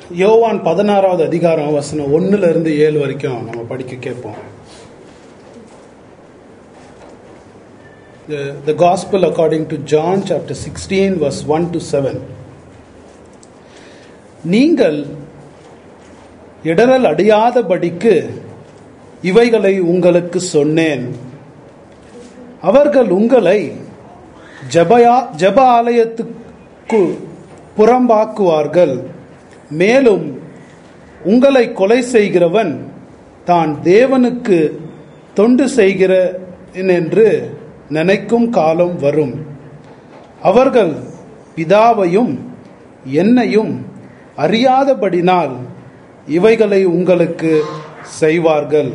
யோவான் பதினாறாவது அதிகாரம் வசனம் ஒண்ணுல இருந்து ஏழு வரைக்கும் நம்ம படிக்க கேட்போம் The, the Gospel according to John chapter 16 verse 1 to 7 நீங்கள் இடரல் அடையாதபடிக்கு இவைகளை உங்களுக்கு சொன்னேன் அவர்கள் உங்களை ஜபயா ஜப ஆலயத்துக்கு புறம்பாக்குவார்கள் மேலும் உங்களை கொலை செய்கிறவன் தான் தேவனுக்கு தொண்டு செய்கிறேன் என்று நினைக்கும் காலம் வரும் அவர்கள் பிதாவையும் என்னையும் அறியாதபடினால் இவைகளை உங்களுக்கு செய்வார்கள்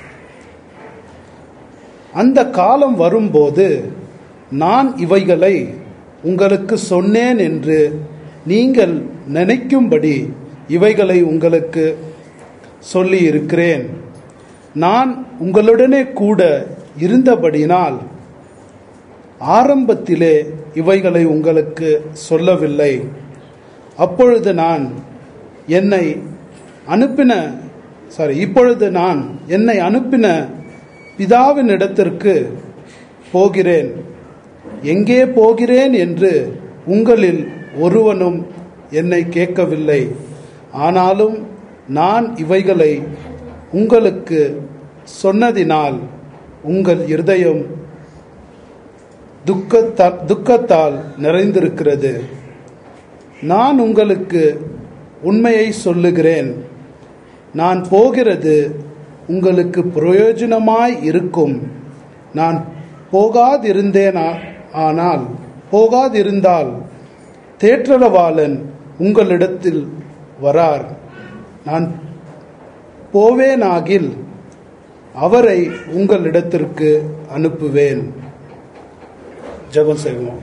அந்த காலம் வரும்போது நான் இவைகளை உங்களுக்கு சொன்னேன் என்று நீங்கள் நினைக்கும்படி இவைகளை உங்களுக்கு சொல்லி இருக்கிறேன் நான் உங்களுடனே கூட இருந்தபடினால் ஆரம்பத்திலே இவைகளை உங்களுக்கு சொல்லவில்லை அப்பொழுது நான் என்னை அனுப்பின சாரி இப்பொழுது நான் என்னை அனுப்பின பிதாவின் இடத்திற்கு போகிறேன் எங்கே போகிறேன் என்று உங்களில் ஒருவனும் என்னை கேட்கவில்லை ஆனாலும் நான் இவைகளை உங்களுக்கு சொன்னதினால் உங்கள் இருதயம் துக்கத்தால் துக்கத்தால் நிறைந்திருக்கிறது நான் உங்களுக்கு உண்மையை சொல்லுகிறேன் நான் போகிறது உங்களுக்கு பிரயோஜனமாய் இருக்கும் நான் போகாதிருந்தேன் ஆனால் போகாதிருந்தால் தேற்றரவாளன் உங்களிடத்தில் வரார் நான் போவேனாகில் அவரை உங்களிடத்திற்கு அனுப்புவேன் ஜெபம் செய்வோம்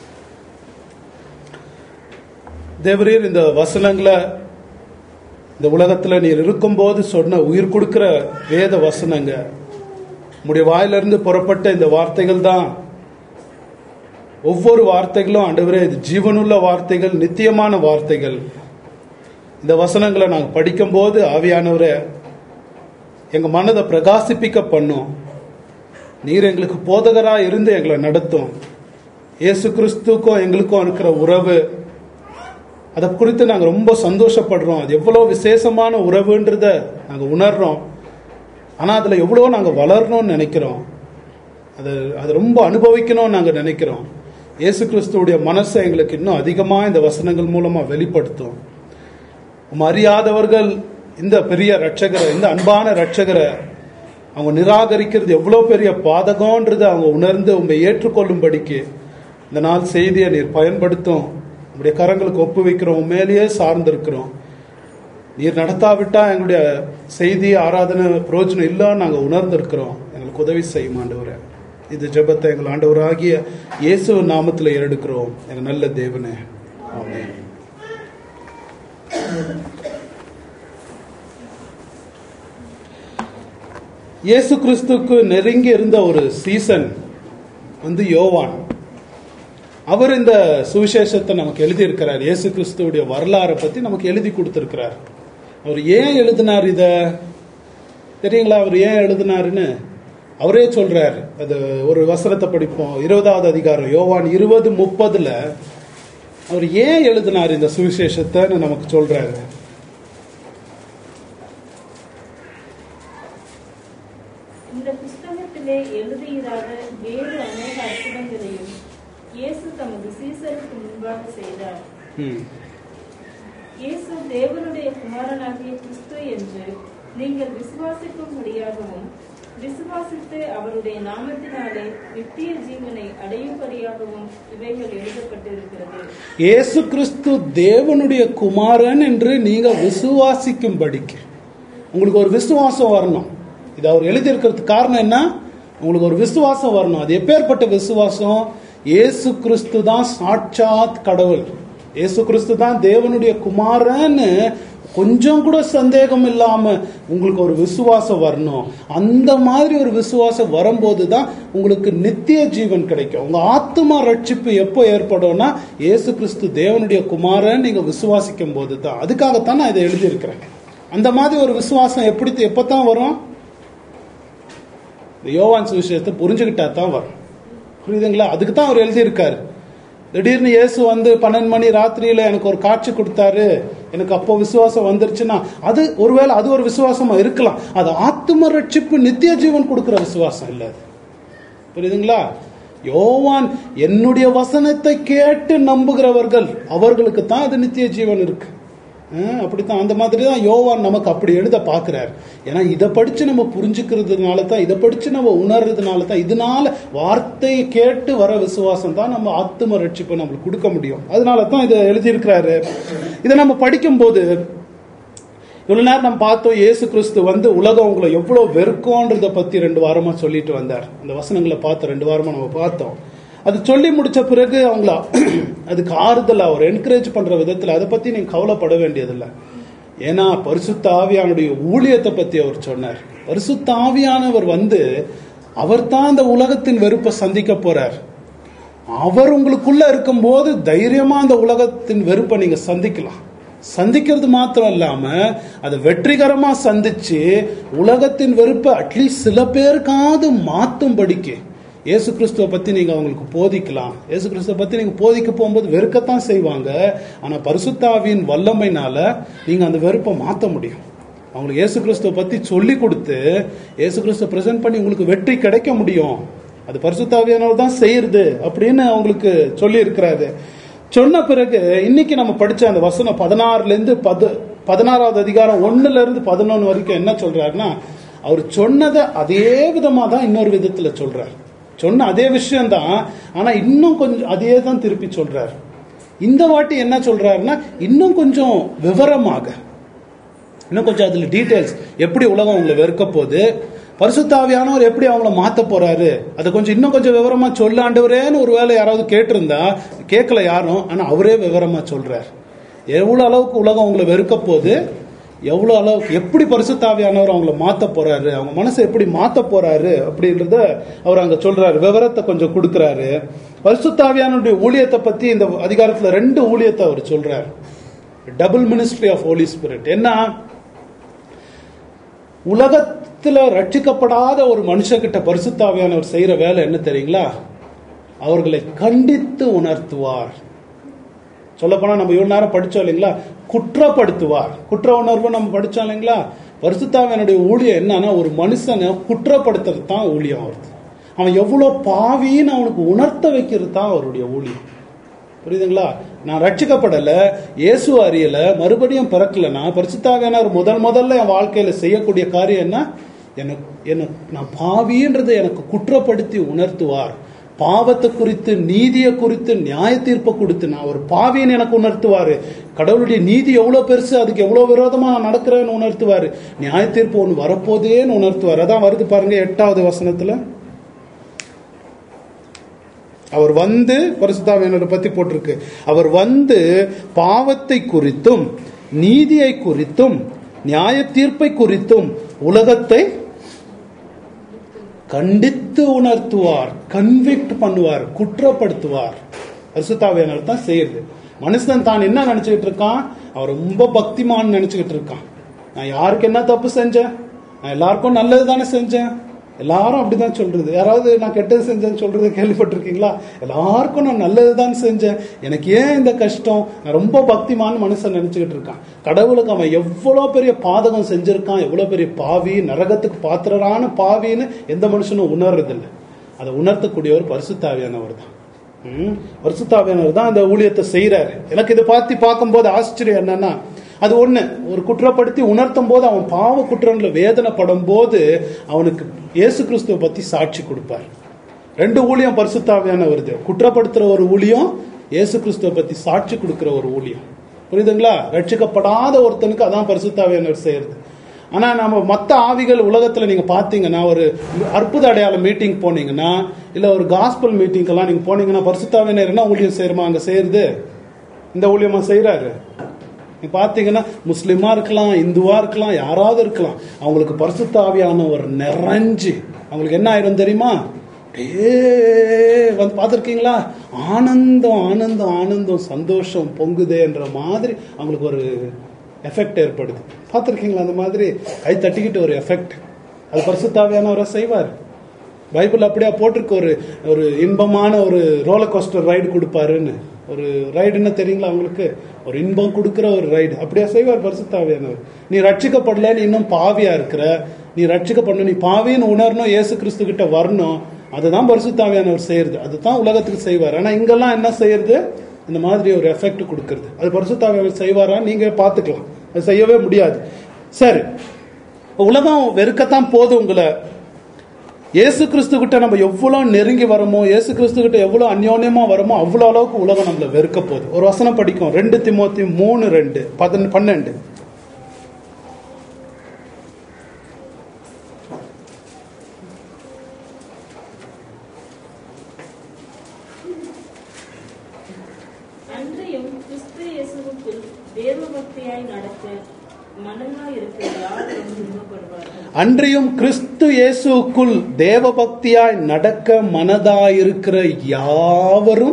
தேவரீர் இந்த வசனங்களை இந்த உலகத்துல நீர் இருக்கும்போது சொன்ன உயிர் கொடுக்கிற வேத வசனங்க உடைய வாயிலிருந்து புறப்பட்ட இந்த வார்த்தைகள் தான் ஒவ்வொரு வார்த்தைகளும் ஆண்டவரே இது ஜீவனுள்ள வார்த்தைகள் நித்தியமான வார்த்தைகள் இந்த வசனங்களை நாங்கள் படிக்கும்போது ஆவியானவரை எங்க மனதை பிரகாசிப்பிக்க பண்ணும் நீர் எங்களுக்கு போதகரா இருந்து எங்களை நடத்தும் இயேசு கிறிஸ்துக்கும் எங்களுக்கும் இருக்கிற உறவு அதை குறித்து நாங்கள் ரொம்ப சந்தோஷப்படுறோம் அது எவ்வளோ விசேஷமான உறவுன்றத நாங்கள் உணர்றோம் ஆனால் அதில் எவ்வளோ நாங்கள் வளரணும்னு நினைக்கிறோம் அது அதை ரொம்ப அனுபவிக்கணும்னு நாங்கள் நினைக்கிறோம் இயேசு கிறிஸ்துவுடைய மனசை எங்களுக்கு இன்னும் அதிகமாக இந்த வசனங்கள் மூலமாக வெளிப்படுத்தும் உம் அறியாதவர்கள் இந்த பெரிய ரட்சகரை இந்த அன்பான ரட்சகரை அவங்க நிராகரிக்கிறது எவ்வளோ பெரிய பாதகம்ன்றது அவங்க உணர்ந்து உண்மை ஏற்றுக்கொள்ளும்படிக்கு இந்த நாள் செய்தியை நீர் பயன்படுத்தும் உங்களுடைய கரங்களுக்கு ஒப்பு வைக்கிறோம் மேலேயே சார்ந்திருக்கிறோம் நீர் நடத்தாவிட்டா எங்களுடைய செய்தி ஆராதனை பிரயோஜனம் இல்லைன்னு நாங்கள் உணர்ந்திருக்கிறோம் எங்களுக்கு உதவி செய்யும் ஆண்டவரை இது ஜெபத்தை எங்கள் ஆண்டவராகிய இயேசு நாமத்தில் எடுக்கிறோம் எங்கள் நல்ல தேவனே ஆமென் இயேசு கிறிஸ்துக்கு நெருங்கி இருந்த ஒரு சீசன் வந்து யோவான் அவர் இந்த சுவிசேஷத்தை நமக்கு எழுதியிருக்கிறார் இயேசு கிறிஸ்துவுடைய வரலாறை பத்தி நமக்கு எழுதி கொடுத்திருக்கிறார் அவர் ஏன் எழுதினார் இத தெரியுங்களா அவர் ஏன் எழுதினாருன்னு அவரே சொல்றார் அது ஒரு வசனத்தை படிப்போம் இருபதாவது அதிகாரம் யோவான் இருபது முப்பதுல அவர் ஏன் எழுதினார் இந்த சுவிசேஷத்தைன்னு நமக்கு சொல்றாரு இந்த புஸ்தகத்திலே எழுதியிராத வேறு அநேக அற்புதங்களையும் இயேசு தமது சீசருக்கு முன்பாக செய்தார் ம். இயேசு தேவனுடைய குமாரனாகிய கிறிஸ்து என்று நீங்கள் விசுவாசிக்கும்படியாகவும் விசுவாசித்து அவருடைய நாமத்தினாலே நித்திய ஜீவனை அடையும்படியாகவும் இவைகள் எழுதப்பட்டிருக்கிறது இயேசு கிறிஸ்து தேவனுடைய குமாரன் என்று நீங்க விசுவாசிக்கும்படிக்கு உங்களுக்கு ஒரு விசுவாசம் வரணும் இது அவர் எழுதியிருக்கிறதுக்கு காரணம் என்ன உங்களுக்கு ஒரு விசுவாசம் வரணும் அது எப்பேற்பட்ட விசுவாசம் இயேசு கிறிஸ்து தான் சாட்சாத் கடவுள் இயேசு கிறிஸ்து தான் தேவனுடைய குமாரன்னு கொஞ்சம் கூட சந்தேகம் இல்லாம உங்களுக்கு ஒரு விசுவாசம் வரணும் அந்த மாதிரி ஒரு விசுவாசம் வரும்போது தான் உங்களுக்கு நித்திய ஜீவன் கிடைக்கும் உங்க ஆத்மா ரட்சிப்பு எப்போ ஏற்படும்னா இயேசு கிறிஸ்து தேவனுடைய குமாரன் நீங்க விசுவாசிக்கும் போது தான் அதுக்காகத்தான் நான் இதை எழுதியிருக்கிறேன் அந்த மாதிரி ஒரு விசுவாசம் எப்படி எப்பதான் வரும் இந்த யோவான் சுவிசேஷத்தை புரிஞ்சுக்கிட்டா தான் வரும் புரியுதுங்களா அதுக்கு தான் அவர் எழுதியிருக்காரு திடீர்னு இயேசு வந்து பன்னெண்டு மணி ராத்திரியில எனக்கு ஒரு காட்சி கொடுத்தாரு எனக்கு அப்போ விசுவாசம் வந்துருச்சுன்னா அது ஒருவேளை அது ஒரு விசுவாசமா இருக்கலாம் அது ஆத்ம ரட்சிப்பு நித்திய ஜீவன் கொடுக்கிற விசுவாசம் இல்ல அது புரியுதுங்களா யோவான் என்னுடைய வசனத்தை கேட்டு நம்புகிறவர்கள் அவர்களுக்கு தான் அது நித்திய ஜீவன் இருக்கு அஹ் அப்படித்தான் அந்த மாதிரி தான் யோவான் நமக்கு அப்படி எழுத பார்க்கிறார் ஏன்னா இதை படிச்சு நம்ம புரிஞ்சுக்கிறதுனால தான் இதை படிச்சு நம்ம உணர்றதுனால தான் இதனால வார்த்தையை கேட்டு வர விசுவாசம் தான் நம்ம ஆத்தும ரட்சிப்பை நம்மளுக்கு கொடுக்க முடியும் அதனால தான் இதை எழுதியிருக்கிறாரு இதை நம்ம படிக்கும்போது இவ்வளவு நேரம் நம்ம பார்த்தோம் இயேசு கிறிஸ்து வந்து உலகம் உங்களை எவ்வளவு வெறுக்கோன்றத பத்தி ரெண்டு வாரமா சொல்லிட்டு வந்தார் அந்த வசனங்களை பார்த்தோம் ரெண்டு வாரமா நம்ம பார்த்தோம் அது சொல்லி முடிச்ச பிறகு அவங்கள அதுக்கு ஆறுதல் அவர் என்கரேஜ் பண்ற விதத்துல அதை பத்தி நீங்க கவலைப்பட வேண்டியதில்லை ஏன்னா பரிசுத்த ஆவியானுடைய ஊழியத்தை பத்தி அவர் சொன்னார் பரிசுத்த ஆவியானவர் வந்து அவர் தான் அந்த உலகத்தின் வெறுப்பை சந்திக்க போறார் அவர் உங்களுக்குள்ள இருக்கும்போது தைரியமா அந்த உலகத்தின் வெறுப்பை நீங்க சந்திக்கலாம் சந்திக்கிறது மாத்திரம் இல்லாம அதை வெற்றிகரமா சந்திச்சு உலகத்தின் வெறுப்பை அட்லீஸ்ட் சில பேருக்காவது மாத்தும்படிக்கு இயேசு கிறிஸ்துவ பத்தி நீங்க அவங்களுக்கு போதிக்கலாம் இயேசு கிறிஸ்துவ பத்தி நீங்க போதிக்க போகும்போது வெறுக்கத்தான் செய்வாங்க ஆனா பரிசுத்தாவியின் வல்லமைனால நீங்க அந்த வெறுப்பை மாத்த முடியும் அவங்களுக்கு இயேசு கிறிஸ்துவ பத்தி சொல்லி கொடுத்து இயேசு கிறிஸ்துவ பிரசன்ட் பண்ணி உங்களுக்கு வெற்றி கிடைக்க முடியும் அது பரிசுத்தாவியானவர் தான் செய்யறது அப்படின்னு அவங்களுக்கு சொல்லி இருக்கிறாரு சொன்ன பிறகு இன்னைக்கு நம்ம படிச்ச அந்த வசனம் பதினாறுல இருந்து பது பதினாறாவது அதிகாரம் ஒண்ணுல இருந்து பதினொன்னு வரைக்கும் என்ன சொல்றாருன்னா அவர் சொன்னதை அதே விதமா தான் இன்னொரு விதத்துல சொல்றார் சொன்ன அதே விஷயம்தான் ஆனா இன்னும் கொஞ்சம் அதே தான் திருப்பி சொல்றார் இந்த வாட்டி என்ன சொல்றாருன்னா இன்னும் கொஞ்சம் விவரமாக இன்னும் கொஞ்சம் அதுல டீடைல்ஸ் எப்படி உலகம் உங்களை வெறுக்க போகுது பரிசுத்தாவியானவர் எப்படி அவங்கள மாத்த போறாரு அதை கொஞ்சம் இன்னும் கொஞ்சம் விவரமா சொல்ல ஆண்டவரேன்னு ஒரு வேளை யாராவது கேட்டிருந்தா கேட்கல யாரும் ஆனா அவரே விவரமா சொல்றார் எவ்வளவு அளவுக்கு உலகம் உங்களை வெறுக்க போகுது எவ்வளவு அளவுக்கு எப்படி பரிசுத்தாவியானவர் அவங்கள மாத்த போறாரு அவங்க மனசை எப்படி மாத்த போறாரு அப்படின்றத அவர் அங்க சொல்றாரு விவரத்தை கொஞ்சம் கொடுக்கறாரு பரிசுத்தாவியானுடைய ஊழியத்தை பத்தி இந்த அதிகாரத்துல ரெண்டு ஊழியத்தை அவர் சொல்றாரு double ministry of Holy Spirit என்ன உலகத்துல ரட்சிக்கப்படாத ஒரு மனுஷகிட்ட பரிசுத்தாவியானவர் செய்யற வேலை என்ன தெரியுங்களா அவர்களை கண்டித்து உணர்த்துவார் சொல்லப்போனா நம்ம இவ்வளவு நேரம் படிச்சோம் இல்லைங்களா குற்றப்படுத்துவார் குற்ற உணர்வு நம்ம படிச்சோம் இல்லைங்களா பரிசுத்தாவியனுடைய ஊழியம் என்னன்னா ஒரு மனுஷனை குற்றப்படுத்துறது தான் ஊழியம் அவருக்கு அவன் எவ்வளவு பாவின்னு அவனுக்கு உணர்த்த வைக்கிறது தான் அவருடைய ஊழியம் புரியுதுங்களா நான் ரட்சிக்கப்படல இயேசு அறியல மறுபடியும் பிறக்கலனா பரிசுத்தாவியானவர் முதல் முதல்ல என் வாழ்க்கையில செய்யக்கூடிய காரியம் என்ன எனக்கு எனக்கு நான் பாவின்றதை எனக்கு குற்றப்படுத்தி உணர்த்துவார் பாவத்தை குறித்து நீதியை குறித்து நியாய தீர்ப்பை கொடுத்து நான் ஒரு பாவின்னு எனக்கு உணர்த்துவாரு கடவுளுடைய நீதி எவ்வளவு பெருசு அதுக்கு எவ்வளவு விரோதமா நான் நடக்கிறேன்னு உணர்த்துவாரு நியாய தீர்ப்பு ஒன்று வரப்போதேன்னு உணர்த்துவார் அதான் வருது பாருங்க எட்டாவது வசனத்துல அவர் வந்து பரிசுத்தாவியனரை பத்தி போட்டிருக்கு அவர் வந்து பாவத்தை குறித்தும் நீதியை குறித்தும் நியாய தீர்ப்பை குறித்தும் உலகத்தை கண்டித்து உணர்த்துவார் கன்விக்ட் பண்ணுவார் குற்றப்படுத்துவார் பரிசுத்தாவியனர் தான் செய்யுது மனுஷன் தான் என்ன நினைச்சுக்கிட்டு இருக்கான் அவன் ரொம்ப பக்திமான் நினைச்சுக்கிட்டு இருக்கான் நான் யாருக்கு என்ன தப்பு செஞ்சேன் நான் எல்லாருக்கும் நல்லது தானே செஞ்சேன் எல்லாரும் அப்படிதான் சொல்றது யாராவது நான் கெட்டது செஞ்சேன்னு சொல்றது கேள்விப்பட்டிருக்கீங்களா எல்லாருக்கும் நான் நல்லது தான் செஞ்சேன் எனக்கு ஏன் இந்த கஷ்டம் நான் ரொம்ப பக்திமான் மனுஷன் நினைச்சுக்கிட்டு இருக்கான் கடவுளுக்கு அவன் எவ்வளவு பெரிய பாதகம் செஞ்சிருக்கான் எவ்வளவு பெரிய பாவி நரகத்துக்கு பாத்திரரான பாவின்னு எந்த மனுஷனும் உணர்றதில்லை அதை உணர்த்தக்கூடியவர் பரிசுத்தாவியானவர் தான் ம், பரிசுத்தாவியானவர் தான் அந்த ஊழியத்தை செய்யறாரு எனக்கு இதை பார்த்து பார்க்கும்போது ஆச்சரியம் என்னன்னா அது ஒண்ணு ஒரு குற்றப்படுத்தி உணர்த்தும் போது அவன் பாவ குற்றங்களை வேதனைப்படும் போது அவனுக்கு இயேசு கிறிஸ்துவ பத்தி சாட்சி கொடுப்பார் ரெண்டு ஊழியம் பரிசுத்தாவியான வருது குற்றப்படுத்துற ஒரு ஊழியம் இயேசு கிறிஸ்துவ பத்தி சாட்சி கொடுக்கிற ஒரு ஊழியம் புரியுதுங்களா ரட்சிக்கப்படாத ஒருத்தனுக்கு அதான் பரிசுத்தாவியானவர் செய்யறது ஆனா நம்ம மத்த ஆவிகள் உலகத்துல நீங்க பாத்தீங்கன்னா ஒரு அற்புத அடையாள மீட்டிங் போனீங்கன்னா இல்ல ஒரு காஸ்பல் மீட்டிங்கெல்லாம் நீங்க போனீங்கன்னா பரிசுத்தாவினர் என்ன ஊழியம் செய்யறமா அங்க செய்யறது இந்த ஊழியமா செய்யறாரு நீ பார்த்தீங்கன்னா முஸ்லிமா இருக்கலாம் இந்துவா இருக்கலாம் யாராவது இருக்கலாம் அவங்களுக்கு பரிசுத்த ஆவியானவர் நிறைஞ்சு அவங்களுக்கு என்ன ஆயிரும் தெரியுமா அப்படியே வந்து பார்த்துருக்கீங்களா ஆனந்தம் ஆனந்தம் ஆனந்தம் சந்தோஷம் பொங்குதேன்ற மாதிரி அவங்களுக்கு ஒரு எஃபெக்ட் ஏற்படுது பார்த்துருக்கீங்களா அந்த மாதிரி கை தட்டிக்கிட்டு ஒரு எஃபெக்ட் அது பரிசுத்தாவியானவரை செய்வார் பைபிள் அப்படியே போட்டிருக்கு ஒரு ஒரு இன்பமான ஒரு ரோலர் கோஸ்டர் ரைடு கொடுப்பாருன்னு ஒரு ரைடுன்னு தெரியுங்களா உங்களுக்கு ஒரு இன்பம் கொடுக்குற ஒரு ரைடு அப்படியா செய்வார் பரிசுத்தாவியானவர் நீ ரட்சிக்கப்படல நீ இன்னும் பாவியா இருக்கிற நீ ரட்சிக்கப்படணும் நீ பாவின்னு உணரணும் இயேசு கிறிஸ்து கிட்ட வரணும் அதுதான் பரிசுத்தாவியானவர் செய்யறது அதுதான் உலகத்துக்கு செய்வார் ஆனா இங்கெல்லாம் என்ன செய்யறது இந்த மாதிரி ஒரு எஃபெக்ட் கொடுக்கறது அது பரிசுத்தாவியானவர் செய்வாரா நீங்க பாத்துக்கலாம் அது செய்யவே முடியாது சரி உலகம் வெறுக்கத்தான் போகுது உங்களை இயேசு கிறிஸ்து கிட்ட நம்ம எவ்வளவு நெருங்கி வரமோ இயேசு கிறிஸ்து கிட்ட எவ்வளவு அந்யோன்யமா வரமோ அவ்வளவு அளவுக்கு உலகம் நம்மள வெறுக்க போகுது ஒரு வசனம் படிக்கும் ரெண்டு திமோத்தி மூணு ரெண்டு பதின பன்னெண்டு அன்றையும் கிறிஸ்து இயேசுவுக்குள் தேவபக்தியாய் நடக்க மனமாய் இருக்கிற யாரும் துன்பப்படுவார்கள் அன்றியும் கிறிஸ்து இயேசுக்குள் தேவபக்தியாய் நடக்க மனதாயிருக்கிற யாவரும்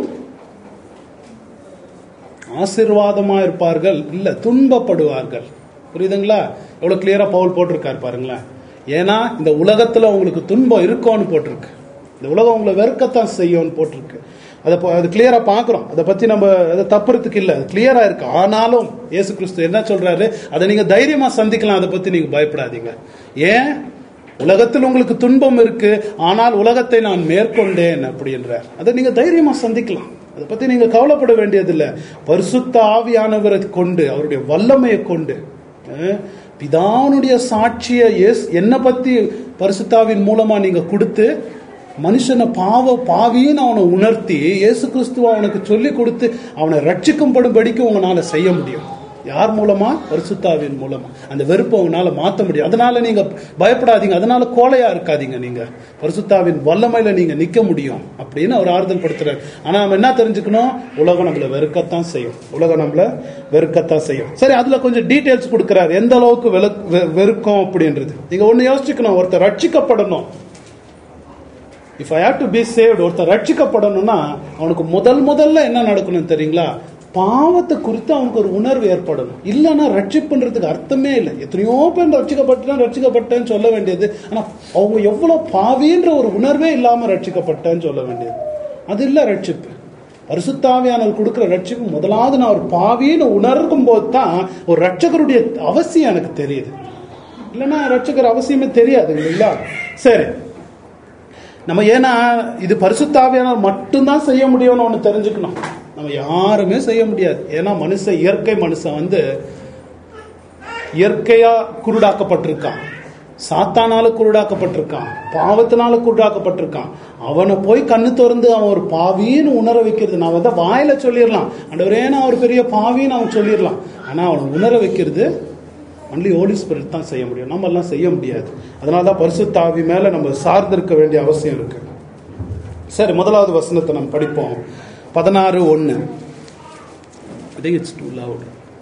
ஆசீர்வாதமா இருப்பார்கள் இல்ல துன்பப்படுவார்கள் புரியுதுங்களா எவ்வளவு கிளியரா பவுல் போட்டிருக்காரு பாருங்களேன் ஏன்னா இந்த உலகத்துல உங்களுக்கு துன்பம் இருக்கும்னு போட்டிருக்கு இந்த உலகம் உங்களை வெறுக்கத்தான் செய்யும்னு போட்டிருக்கு அதை ப- அது கிளியரா பாக்குறோம் அதை பத்தி நம்ம அதை தப்புறதுக்கு இல்ல அது கிளியரா இருக்கு ஆனாலும் இயேசு கிறிஸ்து என்ன சொல்றாரு அதை நீங்க தைரியமா சந்திக்கலாம் அதை பத்தி நீங்க பயப்படாதீங்க ஏன் உலகத்தில் உங்களுக்கு துன்பம் இருக்கு ஆனால் உலகத்தை நான் மேற்கொண்டேன் அப்படின்றார் அதை நீங்க தைரியமா சந்திக்கலாம் அதை பத்தி நீங்க கவலைப்பட வேண்டியதில்லை பரிசுத்த ஆவியானவரை கொண்டு அவருடைய வல்லமையை கொண்டு அஹ், பிதாவுனுடைய சாட்சிய எஸ் என்னை பத்தி பரிசுத்தாவின் மூலமா நீங்க கொடுத்து மனுஷனை பாவ பாவின்னு அவனை உணர்த்தி இயேசு கிறிஸ்துவ அவனுக்கு சொல்லி கொடுத்து அவனை ரட்சிக்கும்படும்படிக்கு உங்களால செய்ய முடியும் யார் மூலமா பரிசுத்தாவின் மூலமா அந்த வெறுப்பை உங்களால மாத்த முடியும் அதனால நீங்க பயப்படாதீங்க அதனால கோலையா இருக்காதீங்க நீங்க பரிசுத்தாவின் வல்லமையில நீங்க நிக்க முடியும் அப்படின்னு அவர் ஆறுதல் படுத்துறாரு ஆனா நம்ம என்ன தெரிஞ்சுக்கணும் உலகம் நம்மள வெறுக்கத்தான் செய்யும் உலகம் நம்மள வெறுக்கத்தான் செய்யும் சரி அதுல கொஞ்சம் டீடைல்ஸ் கொடுக்கிறாரு எந்த அளவுக்கு வெளு- வெ- வெறுக்கும் அப்படின்றது நீங்க ஒண்ணு யோசிச்சுக்கணும் ஒருத்தர் ரட்சிக்கப்படணும் if I have to be saved ஒருத்தர் ரட்சிக்கப்படணும்னா அவனுக்கு முதல் முதல்ல என்ன நடக்கணும் தெரியுங்களா பாவத்தை குறித்து அவனுக்கு ஒரு உணர்வு ஏற்படணும் இல்லைன்னா ரட்சிப்புன்றதுக்கு அர்த்தமே இல்லை எத்தனையோ பேர் ரட்சிக்கப்பட்டேன் ரட்சிக்கப்பட்டேன்னு சொல்ல வேண்டியது ஆனா அவங்க எவ்வளவு பாவின்ற ஒரு உணர்வே இல்லாம ரட்சிக்கப்பட்டேன்னு சொல்ல வேண்டியது அது இல்ல ரட்சிப்பு பரிசுத்தாவியானவர் கொடுக்கிற ரட்சிப்பு முதலாவது நான் ஒரு பாவின்னு உணர்க்கும் போது தான் ஒரு ரட்சகருடைய அவசியம் எனக்கு தெரியுது இல்லைன்னா ரட்சகர் அவசியமே தெரியாது இல்லைங்களா சரி நம்ம ஏன்னா இது பரிசுத்தாவியானவர் மட்டும்தான் செய்ய முடியும்னு ஒன்று தெரிஞ்சுக்கணும் நம்ம யாருமே செய்ய முடியாது ஏன்னா மனுஷன் இயற்கை மனுஷன் வந்து இயற்கையா குருடாக்கப்பட்டிருக்கான் சாத்தானால குருடாக்கப்பட்டிருக்கான் பாவத்தினால குருடாக்கப்பட்டிருக்கான் அவனை போய் கண்ணு திறந்து அவன் ஒரு பாவின்னு உணர வைக்கிறது நான் வந்து வாயில சொல்லிடலாம் ஆண்டவரே நான் ஒரு பெரிய பாவின்னு அவன் சொல்லிடலாம் ஆனா அவனை உணர வைக்கிறது ஒன்லி ஹோலி ஸ்பிரிட் தான் செய்ய முடியும் நம்ம எல்லாம் செய்ய முடியாது அதனால தான் பரிசுத்த ஆவி மேல நம்ம சார்ந்திருக்க வேண்டிய அவசியம் இருக்கு சரி முதலாவது வசனத்தை நம்ம படிப்போம் பதினாறு ஒன்னு I think it's too loud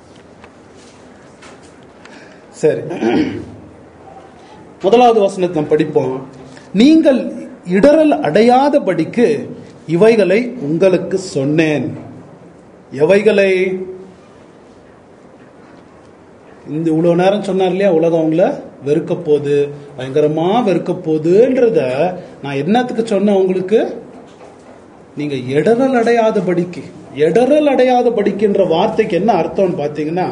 சரி முதலாவது வசனத்தை நாம் படிப்போம் நீங்கள் இடரல் அடையாதபடிக்கு இவைகளை உங்களுக்கு சொன்னேன் எவைகளை இந்த இவ்வளவு நேரம் சொன்னார் இல்லையா உலகம் அவங்கள வெறுக்க போகுது பயங்கரமா வெறுக்க போகுதுன்றத நான் என்னத்துக்கு சொன்னேன் உங்களுக்கு நீங்க இடரல் அடையாதபடிக்கு இடரல் அடையாதபடிக்குன்ற வார்த்தைக்கு என்ன அர்த்தம்னு பார்த்தீங்கன்னா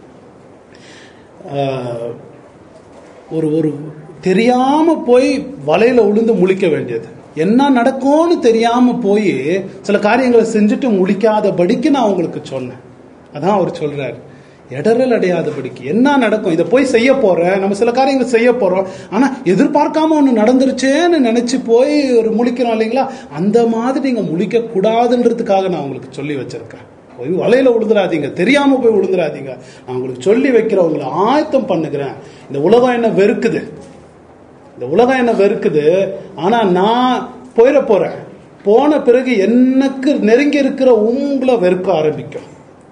ஆஹ், ஒரு ஒரு தெரியாம போய் வலையில உளுந்து முழிக்க வேண்டியது என்ன நடக்கும்னு தெரியாம போய் சில காரியங்களை செஞ்சுட்டு முழிக்காதபடிக்கு நான் உங்களுக்கு சொன்னேன் அதான் அவர் சொல்றாரு இடரல் அடையாதபடிக்கு என்ன நடக்கும் இதை போய் செய்ய போறேன் நம்ம சில காரியங்கள் செய்ய போறோம் ஆனா எதிர்பார்க்காம ஒண்ணு நடந்துருச்சேன்னு நினைச்சு போய் ஒரு முழிக்கிறோம் இல்லைங்களா அந்த மாதிரி நீங்க முழிக்க கூடாதுன்றதுக்காக நான் உங்களுக்கு சொல்லி வச்சிருக்கேன் போய் வலையில விழுந்துடாதீங்க தெரியாம போய் விழுந்துடாதீங்க நான் உங்களுக்கு சொல்லி வைக்கிறேன் உங்களை ஆயத்தம் பண்ணுகிறேன் இந்த உலகம் என்ன வெறுக்குது இந்த உலகம் என்ன வெறுக்குது ஆனா நான் போயிட போறேன் போன பிறகு எனக்கு நெருங்கி இருக்கிற உங்களை வெறுக்க ஆரம்பிக்கும்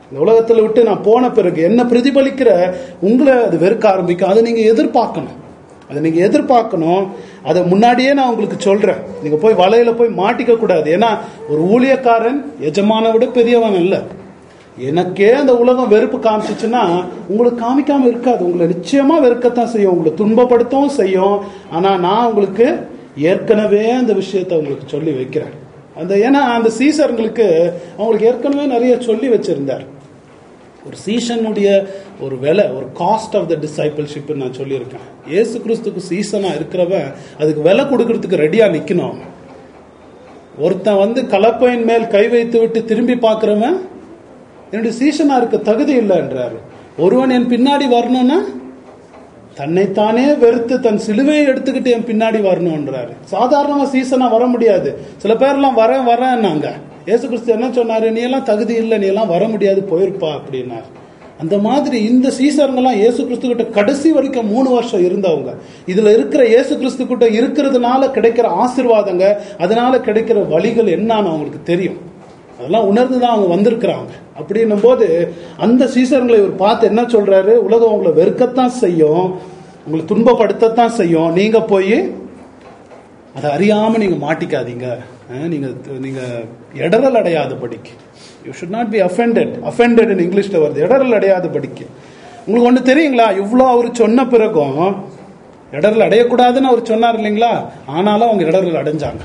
இந்த உலகத்துல விட்டு நான் போன பிறகு என்ன பிரதிபலிக்கிற உங்களை அது வெறுக்க ஆரம்பிக்கும் அதை நீங்க எதிர்பார்க்கணும் அதை நீங்க எதிர்பார்க்கணும் அதை முன்னாடியே நான் உங்களுக்கு சொல்றேன் நீங்க போய் வலையில போய் மாட்டிக்க கூடாது ஏன்னா ஒரு ஊழியக்காரன் எஜமான விட பெரியவன் இல்ல எனக்கே அந்த உலகம் வெறுப்பு காமிச்சிச்சுன்னா உங்களுக்கு காமிக்காம இருக்காது உங்களை நிச்சயமா வெறுக்கத்தான் செய்யும் உங்களை துன்பப்படுத்தவும் செய்யும் ஆனா நான் உங்களுக்கு ஏற்கனவே அந்த விஷயத்தை உங்களுக்கு சொல்லி வைக்கிறேன் அந்த ஏன்னா அந்த சீசர்களுக்கு அவங்களுக்கு ஏற்கனவே நிறைய சொல்லி வச்சிருந்தார் ஒரு சீசனுடைய ஒரு விலை ஒரு காஸ்ட் ஆஃப் த டிசைபிள்ஷிப் நான் சொல்லியிருக்கேன் ஏசு கிறிஸ்துக்கு சீசனா இருக்கிறவன் அதுக்கு விலை கொடுக்கறதுக்கு ரெடியா நிக்கணும் அவன். ஒருத்தன் வந்து கலப்பையின் மேல் கை வைத்து விட்டு திரும்பி பார்க்கிறவன் என்னுடைய சீசனா இருக்க தகுதி இல்லைன்றாரு ஒருவன் என் பின்னாடி வரணும்னா தன்னைத்தானே வெறுத்து தன் சிலுவையை எடுத்துக்கிட்டு என் பின்னாடி வரணும்ன்றாரு சாதாரணமா சீசனா வர முடியாது சில பேர்லாம் வரேன் வரேன்னாங்க ஏசு கிறிஸ்து என்ன சொன்னாரு நீ எல்லாம் தகுதி இல்லை நீ எல்லாம் வர முடியாது போயிருப்பா அப்படின்னாரு அந்த மாதிரி இந்த சீசருங்கெல்லாம் இயேசு கிறிஸ்து கிட்ட கடைசி வரைக்கும் மூணு வருஷம் இருந்தவங்க இதுல இருக்கிற இயேசு கிறிஸ்து கிட்ட இருக்கிறதுனால கிடைக்கிற ஆசீர்வாதங்க அதனால கிடைக்கிற வழிகள் என்னன்னு அவங்களுக்கு தெரியும் அதெல்லாம் உணர்ந்து தான் அவங்க வந்திருக்கிறாங்க அப்படின்னும் போது அந்த சீசர்களை இவர் பார்த்து என்ன சொல்றாரு உலகம் உங்களை வெறுக்கத்தான் செய்யும் உங்களை துன்பப்படுத்தத்தான் செய்யும் நீங்க போய் அதை அறியாம நீங்க மாட்டிக்காதீங்க அஹ், நீங்க நீங்க இடரல் அடையாதபடிக்கு you should not be offended offended in இங்கிலீஷ்ல வருது இடரல் அடையாதபடிக்கு உங்களுக்கு ஒண்ணு தெரியுங்களா இவ்வளோ அவர் சொன்ன பிறகும் இடரல் அடையக்கூடாதுன்னு அவர் சொன்னார் இல்லைங்களா ஆனாலும் அவங்க இடரல் அடைஞ்சாங்க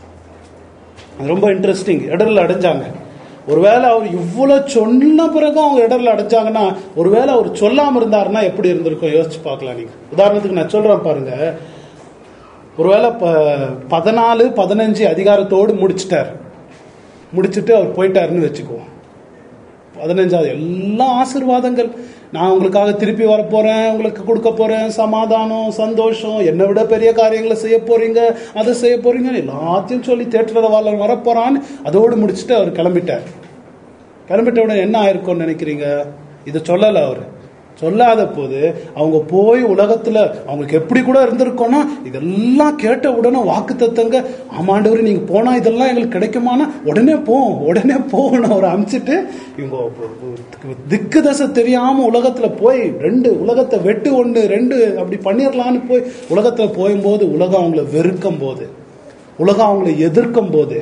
அது ரொம்ப இன்ட்ரெஸ்டிங் இடர்ல அடைஞ்சாங்க ஒருவேளை அவர் இவ்வளவு சொன்ன பிறகு அவங்க இடர்ல அடைஞ்சாங்கன்னா ஒருவேளை அவர் சொல்லாம இருந்தாருன்னா எப்படி இருந்திருக்கும் யோசிச்சு பார்க்கலாம் நீங்க உதாரணத்துக்கு நான் சொல்றேன் பாருங்க ஒருவேளை ப- பதினாலு பதினஞ்சு அதிகாரத்தோடு முடிச்சிட்டார் முடிச்சிட்டு அவர் போயிட்டாருன்னு வச்சுக்குவோம் பதினஞ்சாவது எல்லா ஆசீர்வாதங்கள் நான் உங்களுக்காக திருப்பி வர போறேன் உங்களுக்கு கொடுக்க போறேன் சமாதானம் சந்தோஷம் என்னை விட பெரிய காரியங்களை செய்ய போறீங்க அதை செய்ய போறீங்க எல்லாத்தையும் சொல்லி தேட்டர வர வரப்போறான்னு அதோடு முடிச்சுட்டு அவர் கிளம்பிட்டார் கிளம்பிட்ட உடனே என்ன ஆயிருக்கும்னு நினைக்கிறீங்க இதை சொல்லல அவரு சொல்லாத போது அவங்க போய் உலகத்துல அவங்களுக்கு எப்படி கூட இருந்திருக்கோம்னா இதெல்லாம் கேட்ட உடனே வாக்கு தத்தங்க ஆமாண்டவர் நீங்க போனா இதெல்லாம் எங்களுக்கு கிடைக்குமானா உடனே போ உடனே போகணும் அவர் அனுப்பிச்சிட்டு இவங்க திக்கு தசை தெரியாம உலகத்துல போய் ரெண்டு உலகத்தை வெட்டு ஒண்ணு ரெண்டு அப்படி பண்ணிடலான்னு போய் உலகத்துல போகும்போது உலகம் அவங்கள வெறுக்கும் போது உலகம் அவங்கள எதிர்க்கும் போது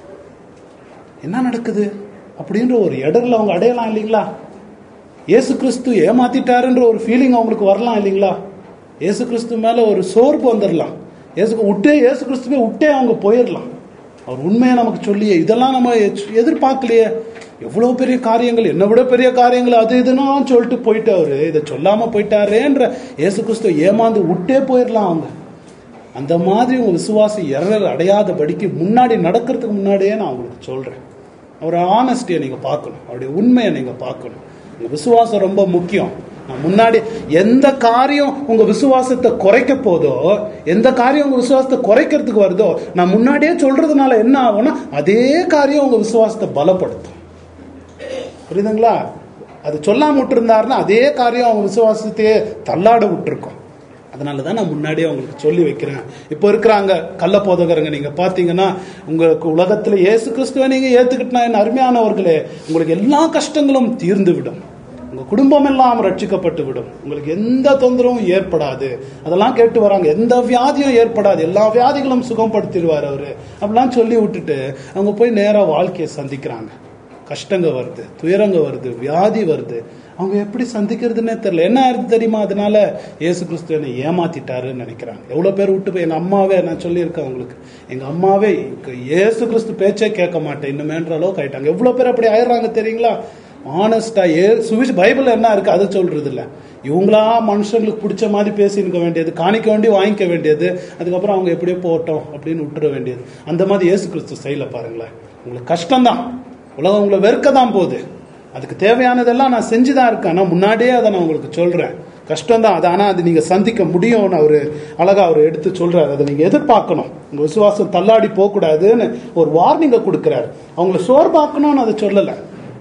என்ன நடக்குது அப்படின்ற ஒரு இடர்ல அவங்க அடையலாம் இல்லைங்களா இயேசு கிறிஸ்து ஏமாத்திட்டாருன்ற ஒரு ஃபீலிங் அவங்களுக்கு வரலாம் இல்லைங்களா இயேசு கிறிஸ்து மேல ஒரு சோர்வு வந்துடலாம் இயேசுக்கு விட்டே இயேசு கிறிஸ்துவே விட்டே அவங்க போயிடலாம் அவர் உண்மையை நமக்கு சொல்லியே இதெல்லாம் நம்ம எச்- எதிர்பார்க்கலையே எவ்வளவு பெரிய காரியங்கள் என்னை விட பெரிய காரியங்கள் அது இதுன்னா சொல்லிட்டு போயிட்டு அவரு இதை சொல்லாம போயிட்டாரேன்ற இயேசு கிறிஸ்து ஏமாந்து விட்டே போயிடலாம் அவங்க அந்த மாதிரி உங்க விசுவாசம் எரர் அடையாதபடிக்கு முன்னாடி நடக்கிறதுக்கு முன்னாடியே நான் உங்களுக்கு சொல்றேன் அவரோட ஆனஸ்டியை நீங்க பார்க்கணும் அவருடைய உண்மையை நீங்க பார்க்கணும் உங்க விசுவாசம் ரொம்ப முக்கியம் நான் முன்னாடி எந்த காரியம் உங்க விசுவாசத்தை குறைக்க போதோ எந்த காரியம் உங்க விசுவாசத்தை குறைக்கிறதுக்கு வருதோ நான் முன்னாடியே சொல்றதுனால என்ன ஆகும்னா அதே காரியம் உங்க விசுவாசத்தை பலப்படுத்தும் புரியுதுங்களா அது சொல்லாம விட்டுருந்தாருன்னா அதே காரியம் அவங்க விசுவாசத்தையே தள்ளாட விட்டுருக்கோம் அதனால தான் நான் முன்னாடியே உங்களுக்கு சொல்லி வைக்கிறேன் இப்போ இருக்கிறாங்க கள்ள போதகருங்க நீங்க பாத்தீங்கன்னா உங்களுக்கு உலகத்துல இயேசு கிறிஸ்துவை நீங்க ஏத்துக்கிட்டா என் அருமையானவர்களே உங்களுக்கு எல்லா கஷ்டங்களும் தீர்ந்து விடும் உங்க குடும்பம் எல்லாம் ரட்சிக்கப்பட்டு விடும் உங்களுக்கு எந்த தொந்தரவும் ஏற்படாது அதெல்லாம் கேட்டு வராங்க எந்த வியாதியும் ஏற்படாது எல்லா வியாதிகளும் சுகப்படுத்திடுவார் அவரு அப்படிலாம் சொல்லி விட்டுட்டு அவங்க போய் நேரா வாழ்க்கையை சந்திக்கிறாங்க கஷ்டங்க வருது துயரங்க வருது வியாதி வருது அவங்க எப்படி சந்திக்கிறதுனே தெரியல என்ன ஆயிருது தெரியுமா அதனால இயேசு கிறிஸ்து என்னை ஏமாத்திட்டாருன்னு நினைக்கிறாங்க எவ்வளவு பேர் விட்டு போய் எங்க அம்மாவே நான் சொல்லியிருக்கேன் உங்களுக்கு எங்க அம்மாவே இங்க இயேசு கிறிஸ்து பேச்சே கேட்க மாட்டேன் இன்னுமேன்ற அளவுக்கு ஆயிட்டாங்க எவ்வளவு பேர் அப்படி ஆயிடுறாங்க தெரியுங்களா ஆனஸ்டா ஏ சுவிச் பைபிள் என்ன இருக்கு அதை சொல்றது இல்ல இவங்களா மனுஷங்களுக்கு பிடிச்ச மாதிரி பேசினுக்க வேண்டியது காணிக்க வேண்டி வாங்கிக்க வேண்டியது அதுக்கப்புறம் அவங்க எப்படியோ போட்டோம் அப்படின்னு விட்டுற வேண்டியது அந்த மாதிரி இயேசு கிறிஸ்து செய்யல பாருங்களேன் உங்களுக்கு கஷ்டம்தான் உலகம் உங்களை வெறுக்க தான் போகுது அதுக்கு தேவையானதெல்லாம் நான் செஞ்சுதான் இருக்கேன் ஆனா முன்னாடியே அதை நான் உங்களுக்கு சொல்றேன் கஷ்டம் தான் அது ஆனா அது நீங்க சந்திக்க முடியும்னு அவரு அழகா அவர் எடுத்து சொல்றாரு அதை நீங்க எதிர்பார்க்கணும் உங்க விசுவாசம் தள்ளாடி போக கூடாதுன்னு ஒரு வார்னிங்க கொடுக்கிறாரு அவங்கள சோர்வாக்கணும்னு அதை சொல்லல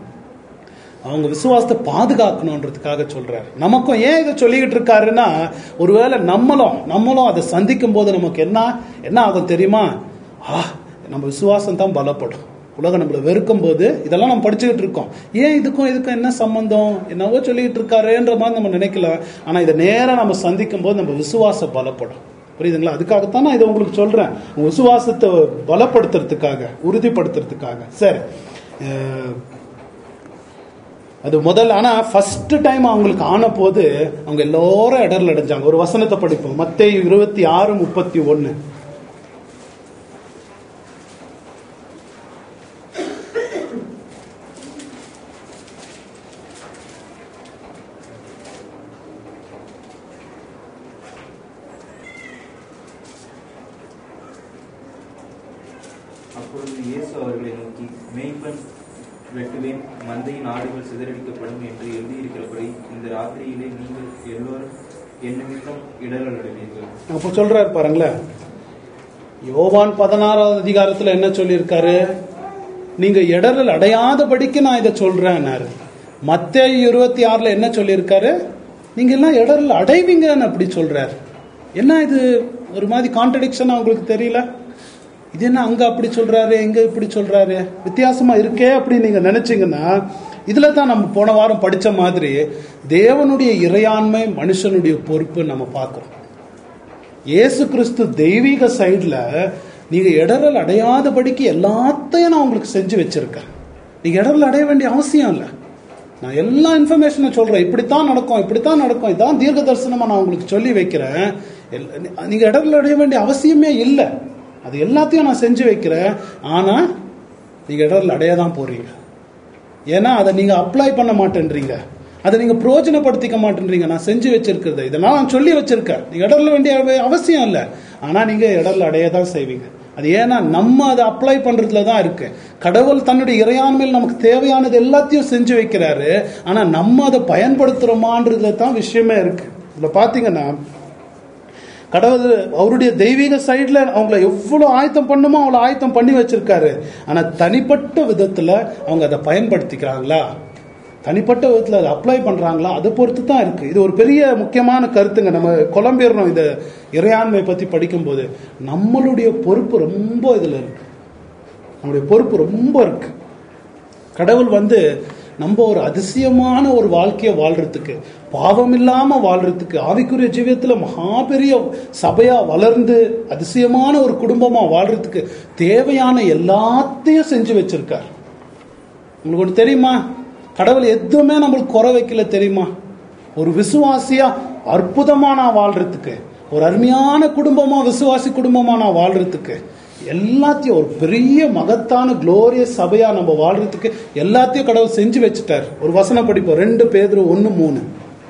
அவங்க விசுவாசத்தை பாதுகாக்கணுன்றதுக்காக சொல்றாரு நமக்கும் ஏன் இதை சொல்லிக்கிட்டு இருக்காருன்னா ஒருவேளை நம்மளும் நம்மளும் அதை சந்திக்கும் போது நமக்கு என்ன என்ன ஆகும் தெரியுமா ஆ நம்ம விசுவாசம் தான் பலப்படும் உலகம் நம்மளை வெறுக்கும் போது இதெல்லாம் நம்ம படிச்சுக்கிட்டு இருக்கோம் ஏன் இதுக்கும் இதுக்கும் என்ன சம்பந்தம் என்னவோ சொல்லிக்கிட்டு இருக்காருன்ற மாதிரி நம்ம நினைக்கலாம் ஆனா இதை நேரா நம்ம சந்திக்கும் போது நம்ம விசுவாசம் பலப்படும் புரியுதுங்களா அதுக்காகத்தான் நான் இதை உங்களுக்கு சொல்றேன் உங்க விசுவாசத்தை பலப்படுத்துறதுக்காக உறுதிப்படுத்துறதுக்காக சரி அஹ், அது முதல் ஆனா ஃபர்ஸ்ட் டைம் அவங்களுக்கு ஆன போது அவங்க எல்லாரும் இடர்ல அடைஞ்சாங்க ஒரு வசனத்தை படிப்போம் மத்தேயு இருபத்தி ஆறு முப்பத்தி ஒன்னு அப்பொழுது இயேசு அவர்களை நோக்கி மேய்ப்பன் வெட்டுவேன் மந்தையின் ஆடுகள் சிதறடிக்கப்படும் என்று எழுதியிருக்கிறபடி இந்த ராத்திரியிலே நீங்கள் எல்லோரும் என் நிமித்தம் இடரல் அடைவீர்கள் அப்போ சொல்றாரு பாருங்களேன் யோவான் பதினாறாவது அதிகாரத்துல என்ன சொல்லியிருக்காரு நீங்க இடரல் அடையாதபடிக்கு நான் இதை சொல்றேன்னாரு மத்தேயு இருபத்தி ஆறுல என்ன சொல்லியிருக்காரு நீங்க எல்லாம் இடரல் அடைவீங்கன்னு அப்படி சொல்றாரு என்ன இது ஒரு மாதிரி கான்ட்ரடிக்ஷனா உங்களுக்கு தெரியல இது என்ன அங்க அப்படி சொல்றாரு எங்க இப்படி சொல்றாரு வித்தியாசமா இருக்கே அப்படின்னு நீங்க நினைச்சீங்கன்னா இதுல தான் நம்ம போன வாரம் படிச்ச மாதிரி தேவனுடைய இறையாண்மை மனுஷனுடைய பொறுப்பு நம்ம பார்க்கிறோம் இயேசு கிறிஸ்து தெய்வீக சைடுல நீங்க இடரல் அடையாதபடிக்கு எல்லாத்தையும் நான் உங்களுக்கு செஞ்சு வச்சிருக்கேன் நீங்க இடரல் அடைய வேண்டிய அவசியம் இல்லை நான் எல்லா இன்ஃபர்மேஷனும் சொல்றேன் இப்படித்தான் நடக்கும் இப்படித்தான் நடக்கும் இதான் தீர்க்க தரிசனமா நான் உங்களுக்கு சொல்லி வைக்கிறேன் எல்- நீங்க இடரல் அடைய வேண்டிய அவசியமே இல்லை அது எல்லாத்தையும் நான் செஞ்சு வைக்கிறேன் ஆனா நீங்க இடரல் அடைய தான் போறீங்க ஏன்னா அதை நீங்க அப்ளை பண்ண மாட்டேன்றீங்க அதை நீங்க பிரயோஜனப்படுத்திக்க மாட்டேன்றீங்க நான் செஞ்சு வச்சிருக்கிறது இதெல்லாம் நான் சொல்லி வச்சிருக்கேன் நீங்க இடர்ல வேண்டிய அவ- அவசியம் இல்லை ஆனா நீங்க இடர்ல அடைய தான் செய்வீங்க அது ஏன்னா நம்ம அதை அப்ளை பண்றதுல தான் இருக்கு கடவுள் தன்னுடைய இறையாண்மையில் நமக்கு தேவையானது எல்லாத்தையும் செஞ்சு வைக்கிறாரு ஆனா நம்ம அதை பயன்படுத்துறோமான்றதுல தான் விஷயமே இருக்கு இதுல பாத்தீங்கன்னா கடவுள் அவருடைய தெய்வீக சைடுல அவங்கள எவ்வளவு ஆயத்தம் பண்ணுமோ அவ்வளவு ஆயத்தம் பண்ணி வச்சிருக்காரு ஆனா தனிப்பட்ட விதத்துல அவங்க அதை பயன்படுத்திக்கிறாங்களா தனிப்பட்ட விதத்துல அதை அப்ளை பண்றாங்களா அதை பொறுத்து தான் இருக்கு இது ஒரு பெரிய முக்கியமான கருத்துங்க நம்ம குழம்பிடணும் இந்த இறையாண்மை பத்தி படிக்கும்போது நம்மளுடைய பொறுப்பு ரொம்ப இதுல இருக்கு நம்முடைய பொறுப்பு ரொம்ப இருக்கு கடவுள் வந்து நம்ம ஒரு அதிசயமான ஒரு வாழ்க்கையை வாழ்றதுக்கு பாவம் இல்லாம வாழ்றதுக்கு ஆவிக்குரிய ஜீவியத்துல மகா பெரிய சபையா வளர்ந்து அதிசயமான ஒரு குடும்பமா வாழ்றதுக்கு தேவையான எல்லாத்தையும் செஞ்சு வச்சிருக்கார் உங்களுக்கு ஒன்று தெரியுமா கடவுள் எதுவுமே நம்மளுக்கு குறை வைக்கல தெரியுமா ஒரு விசுவாசியா அற்புதமா நான் வாழ்றதுக்கு ஒரு அருமையான குடும்பமா விசுவாசி குடும்பமா நான் வாழ்றதுக்கு எல்லாத்தையும் ஒரு பெரிய மகத்தான குளோரியஸ் சபையா நம்ம வாழ்றதுக்கு எல்லாத்தையும் கடவுள் செஞ்சு வச்சுட்டார் ஒரு வசனம் படிப்போம் ரெண்டு பேதுரு ஒன்னு மூணு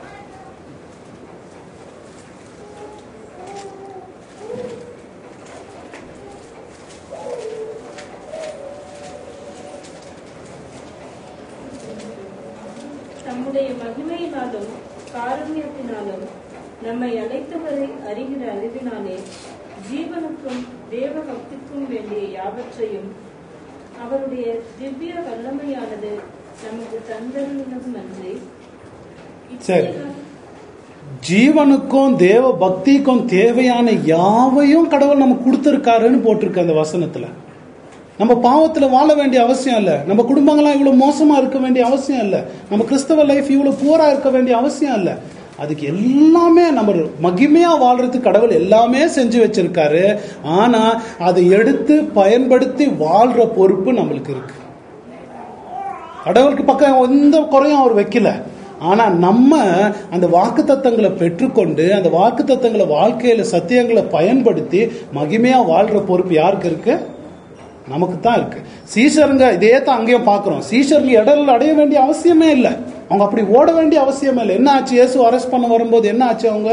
தம்முடைய மகிமையினாலும் காருண்யத்தினாலும் நம்மை அழைத்தவரை அறிகிற அறிவினாலே ஜீவனுக்கும் தேவ பக்திக்கும் வேண்டிய யாவற்றையும் அவருடைய திவ்ய வல்லமையானது நமக்கு தந்தருளும் அன்றி சரி. ஜீவனுக்கும் தேவ பக்திக்கும் தேவையான யாவையும் கடவுள் நமக்கு கொடுத்துருக்காருன்னு போட்டிருக்கு அந்த வசனத்துல நம்ம பாவத்துல வாழ வேண்டிய அவசியம் இல்ல நம்ம குடும்பங்கள்லாம் இவ்வளவு மோசமா இருக்க வேண்டிய அவசியம் இல்ல நம்ம கிறிஸ்தவ லைஃப் இவ்வளவு பூரா இருக்க வேண்டிய அவசியம் இல்ல அதுக்கு எல்லாமே நம்ம மகிமையா வாழ்றதுக்கு கடவுள் எல்லாமே செஞ்சு வச்சிருக்காரு ஆனா அதை எடுத்து பயன்படுத்தி வாழ்ற பொறுப்பு நம்மளுக்கு இருக்கு கடவுளுக்கு பக்கம் எந்த குறையும் அவர் வைக்கல ஆனா நம்ம அந்த வாக்கு தத்தங்களை பெற்றுக்கொண்டு அந்த வாக்கு தத்தங்களை வாழ்க்கையில சத்தியங்களை பயன்படுத்தி மகிமையா வாழ்ற பொறுப்பு யாருக்கு இருக்கு நமக்கு தான் இருக்கு சீஷருங்க இதே தான் அங்கேயும் பார்க்கிறோம் சீஷருங்க இடர்ல அடைய வேண்டிய அவசியமே இல்லை அவங்க அப்படி ஓட வேண்டிய அவசியமே இல்லை என்ன ஆச்சு இயேசு அரெஸ்ட் பண்ண வரும்போது என்ன ஆச்சு அவங்க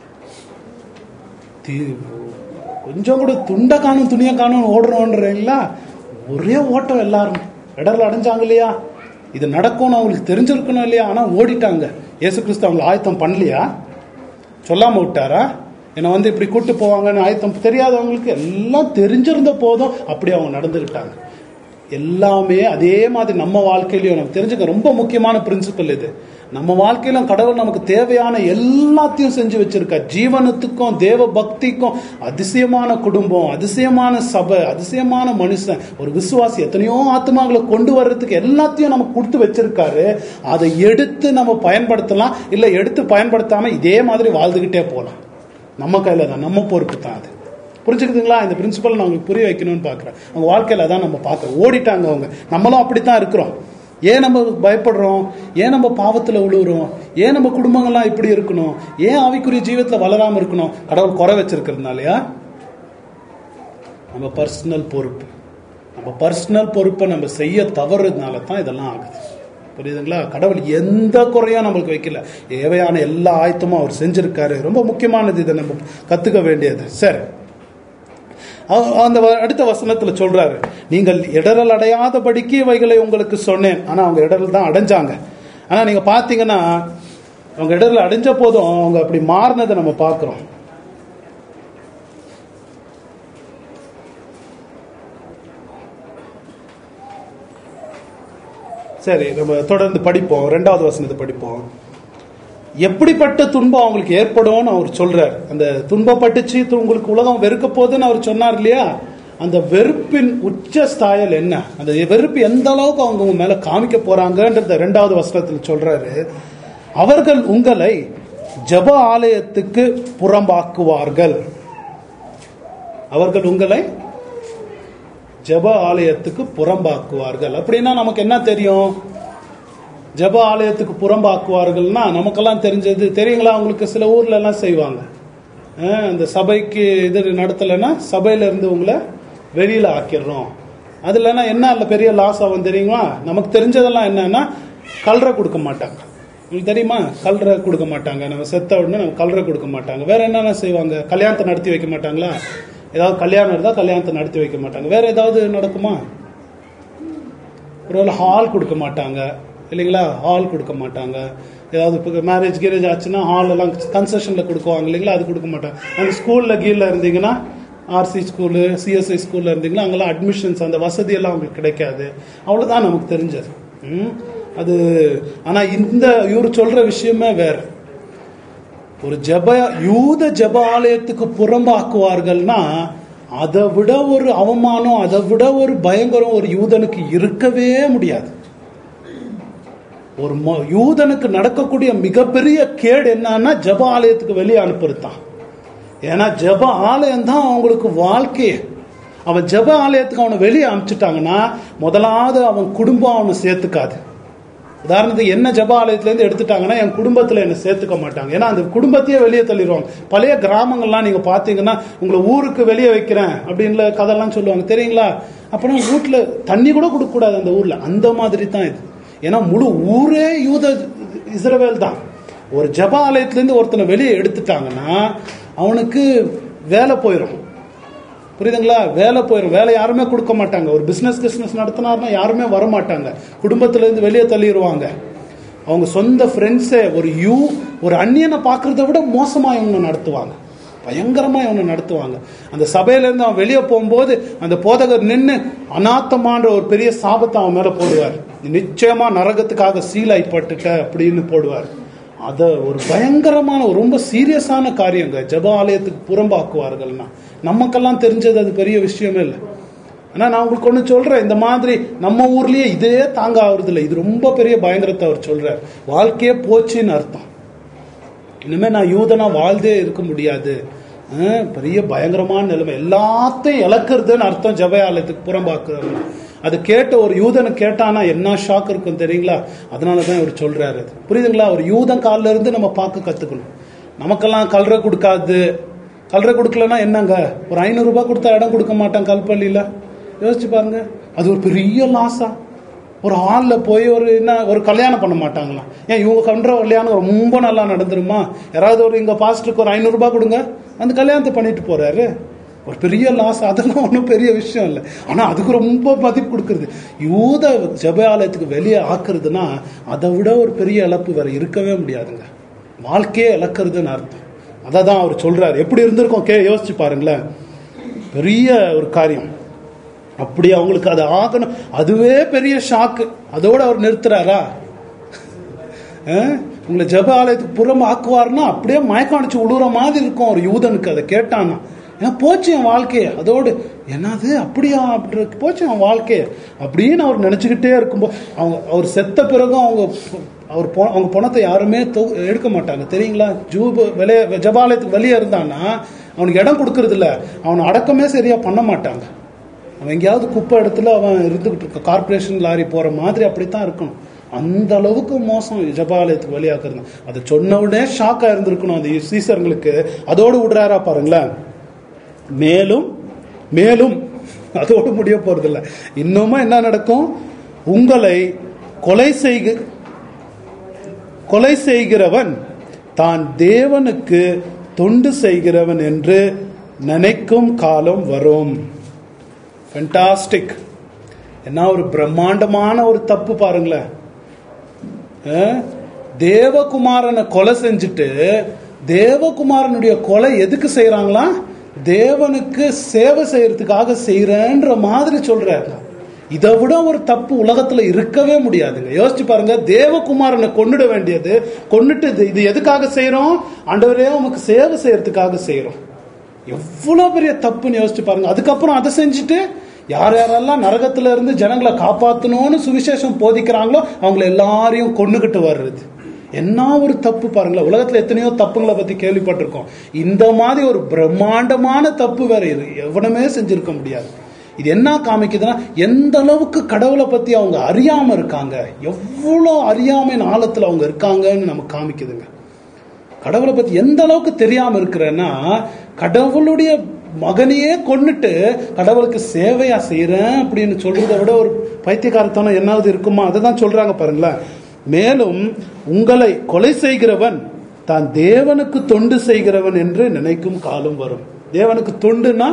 தி- கொஞ்சம் கூட துண்டை காணும் துணியை காணும் ஓடுறோன்றீங்களா ஒரே ஓட்டம் எல்லாரும் இடர்ல அடைஞ்சாங்க இல்லையா இது நடக்கும்னு அவங்களுக்கு தெரிஞ்சிருக்கணும் இல்லையா ஆனா ஓடிட்டாங்க இயேசு கிறிஸ்து அவங்களை ஆயத்தம் பண்ணலையா சொல்லாம விட்டாரா என்னை வந்து இப்படி கூட்டு போவாங்கன்னு ஆயத்தம் தெரியாதவங்களுக்கு எல்லாம் தெரிஞ்சிருந்த போதும் அப்படி அவங்க நடந்துக்கிட்டாங்க எல்லாமே அதே மாதிரி நம்ம வாழ்க்கையிலயும் நம்ம தெரிஞ்சுக்க ரொம்ப முக்கியமான பிரின்சிபல் இது நம்ம வாழ்க்கையில கடவுள் நமக்கு தேவையான எல்லாத்தையும் செஞ்சு வச்சிருக்கார் ஜீவனத்துக்கும் தேவ பக்திக்கும் அதிசயமான குடும்பம் அதிசயமான சபை அதிசயமான மனுஷன் ஒரு விசுவாசி எத்தனையோ ஆத்மாக்களை கொண்டு வர்றதுக்கு எல்லாத்தையும் நமக்கு கொடுத்து வச்சிருக்காரு அதை எடுத்து நம்ம பயன்படுத்தலாம் இல்ல எடுத்து பயன்படுத்தாம இதே மாதிரி வாழ்ந்துகிட்டே போகலாம் நம்ம கையில தான் நம்ம பொறுப்பு தான் அது புரிஞ்சுக்குதுங்களா இந்த பிரின்சிபல் நான் உங்களுக்கு புரிய வைக்கணும்னு பார்க்குறேன் அவங்க வாழ்க்கையில தான் நம்ம பார்க்குறோம் ஓடிட்டாங்க அவங்க நம்மளும் அப்படித்தான் இருக்கிறோம் ஏன் நம்ம பயப்படுறோம் ஏன் நம்ம பாவத்தில் விழுவுறோம் ஏன் நம்ம குடும்பங்கள்லாம் இப்படி இருக்கணும் ஏன் ஆவிக்குரிய ஜீவத்தில் வளராம இருக்கணும் கடவுள் குறை வச்சிருக்கிறதுனாலயா நம்ம பர்சனல் பொறுப்பு நம்ம பர்சனல் பொறுப்பை நம்ம செய்ய தவறுனால தான் இதெல்லாம் ஆகுது புரியுதுங்களா கடவுள் எந்த குறையும் நம்மளுக்கு வைக்கல தேவையான எல்லா ஆயத்தமும் அவர் செஞ்சிருக்காரு ரொம்ப முக்கியமானது இதை நம்ம கத்துக்க வேண்டியது சரி அவ- அந்த வ- அடுத்த வசனத்துல சொல்றாரு நீங்கள் இடரல் அடையாதபடிக்கு இவைகளை உங்களுக்கு சொன்னேன் ஆனா அவங்க இடரல் தான் அடைஞ்சாங்க ஆனா நீங்க பாத்தீங்கன்னா அவங்க இடரல் அடைஞ்ச போதும் அவங்க அப்படி மாறினதை நம்ம பார்க்கிறோம் சரி நம்ம தொடர்ந்து படிப்போம் ரெண்டாவது வசனத்தை படிப்போம் எப்படிப்பட்ட துன்பம் அவங்களுக்கு ஏற்படும்னு அவர் சொல்றார் அந்த துன்பப்பட்டுச்சு து- உங்களுக்கு உலகம் வெறுக்க போகுதுன்னு அவர் சொன்னார் இல்லையா அந்த வெறுப்பின் உச்ச ஸ்தாயல் என்ன அந்த வெறுப்பு எந்த அளவுக்கு அவங்க உங்க மேல காமிக்க போறாங்கன்றத ரெண்டாவது வசனத்தில் சொல்றாரு அவர்கள் உங்களை ஜெப ஆலயத்துக்கு புறம்பாக்குவார்கள் அவர்கள் உங்களை ஜெப ஆலயத்துக்கு புறம்பாக்குவார்கள் அப்படின்னா நமக்கு என்ன தெரியும் ஜெப ஆலயத்துக்கு புறம்பாக்குவார்கள்னா நமக்கெல்லாம் தெரிஞ்சது தெரியுங்களா உங்களுக்கு சில ஊர்ல எல்லாம் செய்வாங்க அஹ், அந்த சபைக்கு இது நடத்தலைன்னா சபையில இருந்து உங்களை வெளியில ஆக்கிடுறோம் அதுலன்னா என்ன அல்ல பெரிய லாஸ் ஆகும் தெரியுமா நமக்கு தெரிஞ்சதெல்லாம் என்னன்னா கல்றை கொடுக்க மாட்டாங்க உங்களுக்கு தெரியுமா கல்றை கொடுக்க மாட்டாங்க நம்ம செத்த உடனே நம்ம கல்றை கொடுக்க மாட்டாங்க வேற என்னென்ன செய்வாங்க கல்யாணத்தை நடத்தி வைக்க மாட்டாங்களா ஏதாவது கல்யாணம் இருந்தால் கல்யாணத்தை நடத்தி வைக்க மாட்டாங்க வேற ஏதாவது நடக்குமா ஒருவேளை ஹால் கொடுக்க மாட்டாங்க இல்லைங்களா ஹால் கொடுக்க மாட்டாங்க ஏதாவது இப்போ மேரேஜ் கீரேஜ் ஆச்சுன்னா ஹால் எல்லாம் கன்செஷனில் கொடுக்குவாங்க இல்லைங்களா அது கொடுக்க மாட்டாங்க அங்கே ஸ்கூலில் கீழே இருந்தீங்கன்னா ஆர்சி ஸ்கூலு சிஎஸ்ஐ ஸ்கூலில் இருந்தீங்கன்னா அங்கெல்லாம் அட்மிஷன்ஸ் அந்த வசதியெல்லாம் உங்களுக்கு கிடைக்காது அவ்வளோதான் நமக்கு தெரிஞ்சது ம்? அது ஆனால் இந்த இவர் சொல்கிற விஷயமே வேற ஒரு ஜெப யூத ஜெப ஆலயத்துக்கு புறம்பாக்குவார்கள்னா அதை விட ஒரு அவமானம் அதை விட ஒரு பயங்கரம் ஒரு யூதனுக்கு இருக்கவே முடியாது ஒரு மொ- யூதனுக்கு நடக்கக்கூடிய மிகப்பெரிய கேடு என்னன்னா ஜெப ஆலயத்துக்கு வெளியே அனுப்புறது தான் ஏன்னா ஜெப ஆலயம் தான் அவங்களுக்கு வாழ்க்கையே அவன் ஜெப ஆலயத்துக்கு அவனை வெளியே அனுப்பிச்சிட்டாங்கன்னா முதலாவது அவன் குடும்பம் அவனை சேர்த்துக்காது உதாரணத்துக்கு என்ன ஜெப ஆலயத்திலேருந்து எடுத்துட்டாங்கன்னா என் குடும்பத்தில் என்னை சேர்த்துக்க மாட்டாங்க ஏன்னா அந்த குடும்பத்தையே வெளியே தள்ளிடுவாங்க பழைய கிராமங்கள்லாம் நீங்கள் பார்த்தீங்கன்னா உங்களை ஊருக்கு வெளியே வைக்கிறேன் அப்படின்ல கதையெல்லாம் சொல்லுவாங்க தெரியுங்களா அப்புறம் வீட்டில் தண்ணி கூட கொடுக்கக்கூடாது அந்த ஊரில் அந்த மாதிரி தான் இது ஏன்னா முழு ஊரே யூத இஸ்ரவேல் தான் ஒரு ஜெப ஆலயத்திலேருந்து ஒருத்தனை வெளியே எடுத்துட்டாங்கன்னா அவனுக்கு வேலை போயிடும் புரியுதுங்களா வேலை போயிடும் வேலை யாருமே கொடுக்க மாட்டாங்க ஒரு பிசினஸ் பிசினஸ் நடத்தினாருன்னா யாருமே வர மாட்டாங்க குடும்பத்துல இருந்து வெளியே தள்ளிடுவாங்க அவங்க சொந்த ஃப்ரெண்ட்ஸே ஒரு யூ ஒரு அந்நியனை பார்க்கறத விட மோசமா இவங்க நடத்துவாங்க பயங்கரமா இவனை நடத்துவாங்க அந்த சபையில இருந்து அவன் வெளியே போகும்போது அந்த போதகர் நின்று அனாத்தமான்ற ஒரு பெரிய சாபத்தை அவன் மேல போடுவார் நீ நிச்சயமா நரகத்துக்காக சீலாய்ப்பட்டுட்ட அப்படின்னு போடுவார் அத ஒரு பயங்கரமான ஒரு ரொம்ப சீரியஸான காரியங்க ஜெப ஆலயத்துக்கு புறம்பாக்குவார்கள்னா நமக்கெல்லாம் தெரிஞ்சது அது பெரிய விஷயமே இல்லை ஆனா நான் உங்களுக்கு ஒண்ணு சொல்றேன் இந்த மாதிரி நம்ம ஊர்லயே இதே தாங்க ஆகுறது இல்லை இது ரொம்ப பெரிய பயங்கரத்தை அவர் சொல்றார் வாழ்க்கையே போச்சுன்னு அர்த்தம் இனிமே நான் யூதனா வாழ்ந்தே இருக்க முடியாது அஹ், பெரிய பயங்கரமான நிலைமை எல்லாத்தையும் இழக்கிறதுன்னு அர்த்தம் ஜெப ஆலயத்துக்கு புறம்பாக்குறது அது கேட்ட ஒரு யூதனை கேட்டானா என்ன ஷாக் இருக்கும் தெரியுங்களா அதனால தான் இவர் சொல்றாரு அது புரியுதுங்களா ஒரு யூதன் காலில் இருந்து நம்ம பார்க்க கத்துக்கணும் நமக்கெல்லாம் கல்ற கொடுக்காது கல்ற கொடுக்கலன்னா என்னங்க ஒரு ஐநூறு ரூபாய் கொடுத்தா இடம் கொடுக்க மாட்டான் கல்பள்ளியில யோசிச்சு பாருங்க அது ஒரு பெரிய லாஸா ஒரு ஹாலில் போய் ஒரு என்ன ஒரு கல்யாணம் பண்ண மாட்டாங்களாம் ஏன் இவங்க பண்ற கல்யாணம் ரொம்ப நல்லா நடந்துருமா யாராவது ஒரு எங்க பாஸ்டருக்கு ஒரு ஐநூறு ரூபாய் கொடுங்க அந்த கல்யாணத்தை பண்ணிட்டு போறாரு ஒரு பெரிய லாஸ் அதெல்லாம் ஒன்றும் பெரிய விஷயம் இல்லை ஆனா அதுக்கு ரொம்ப மதிப்பு கொடுக்கறது யூத ஜெபாலயத்துக்கு வெளியே ஆக்குறதுன்னா அதை விட ஒரு பெரிய இழப்பு வேற இருக்கவே முடியாதுங்க வாழ்க்கையே இழக்கிறதுன்னு அர்த்தம் அதை தான் அவர் சொல்றாரு எப்படி இருந்திருக்கும் கே யோசிச்சு பாருங்களேன் பெரிய ஒரு காரியம் அப்படி அவங்களுக்கு அது ஆகணும் அதுவே பெரிய ஷாக்கு அதோட அவர் நிறுத்துறாரா அஹ், உங்களை ஜெப ஆலயத்துக்கு புறம் ஆக்குவார்னா அப்படியே மயக்கம் அடிச்சு விழுற மாதிரி இருக்கும் ஒரு யூதனுக்கு அதை கேட்டானா ஏன்னா போச்சு என் வாழ்க்கைய அதோடு என்னது அப்படியா அப்படி போச்சு என் வாழ்க்கைய அப்படின்னு அவர் நினைச்சுக்கிட்டே இருக்கும்போது அவங்க அவர் செத்த பிறகும் அவங்க அவர் பொ- அவங்க பணத்தை யாருமே தொ- எடுக்க மாட்டாங்க தெரியுங்களா ஜூப வெளியே ஜபாலயத்துக்கு வெளியே இருந்தான்னா அவனுக்கு இடம் கொடுக்கறது இல்ல அவனை அடக்கமே சரியா பண்ண மாட்டாங்க அவன் எங்கேயாவது குப்பை இடத்துல அவன் இருந்துகிட்டு இருக்க கார்ப்பரேஷன் லாரி போற மாதிரி அப்படித்தான் இருக்கணும் அந்த அளவுக்கு மோசம் ஜபாலயத்துக்கு வெளியாக்குறது அதை சொன்ன உடனே ஷாக்கா இருந்திருக்கணும் அந்த சீசர்களுக்கு அதோடு விடுறாரா பாருங்களேன் மேலும் மேலும் அதோடு முடிய போறதில்ல இன்னுமா என்ன நடக்கும் உங்களை கொலை செய்க கொலை செய்கிறவன் தான் தேவனுக்கு தொண்டு செய்கிறவன் என்று நினைக்கும் காலம் வரும் ஃபென்டாஸ்டிக் என்ன ஒரு பிரம்மாண்டமான ஒரு தப்பு பாருங்களேன் அஹ், தேவகுமாரனை கொலை செஞ்சுட்டு தேவகுமாரனுடைய கொலை எதுக்கு செய்யறாங்களா தேவனுக்கு சேவை செய்யறதுக்காக செய்யறேன்ற மாதிரி சொல்றாரு இதை விட ஒரு தப்பு உலகத்துல இருக்கவே முடியாதுங்க யோசிச்சு பாருங்க தேவகுமாரனை கொன்னுட வேண்டியது கொன்னுட்டு இது- இது எதுக்காக செய்யறோம் ஆண்டவரே உமக்கு சேவை செய்யறதுக்காக செய்யறோம் எவ்வளவு பெரிய தப்புன்னு யோசிச்சு பாருங்க அதுக்கப்புறம் அதை செஞ்சுட்டு யார் யாரெல்லாம் நரகத்துல இருந்து ஜனங்களை காப்பாத்தணும்னு சுவிசேஷம் போதிக்கிறாங்களோ அவங்கள எல்லாரையும் கொன்னுகிட்டு வர்றது என்ன ஒரு தப்பு பாருங்களேன் உலகத்துல எத்தனையோ தப்புங்களை பத்தி கேள்விப்பட்டிருக்கோம் இந்த மாதிரி ஒரு பிரம்மாண்டமான தப்பு வேற இரு எவனுமே செஞ்சிருக்க முடியாது இது என்ன காமிக்குதுன்னா எந்த அளவுக்கு கடவுளை பத்தி அவங்க அறியாம இருக்காங்க எவ்வளவு அறியாமையின் ஆழத்துல அவங்க இருக்காங்கன்னு நமக்கு காமிக்குதுங்க கடவுளை பத்தி எந்த அளவுக்கு தெரியாம இருக்கிறேன்னா கடவுளுடைய மகனையே கொன்னுட்டு கடவுளுக்கு சேவையா செய்யறேன் அப்படின்னு சொல்றதை விட ஒரு பைத்தியக்காரத்தனம் என்னாவது இருக்குமா அதை தான் சொல்றாங்க பாருங்களேன் மேலும் உங்களை கொலை செய்கிறவன் தான் தேவனுக்கு தொண்டு செய்கிறவன் என்று நினைக்கும் காலம் வரும் தேவனுக்கு தொண்டுனா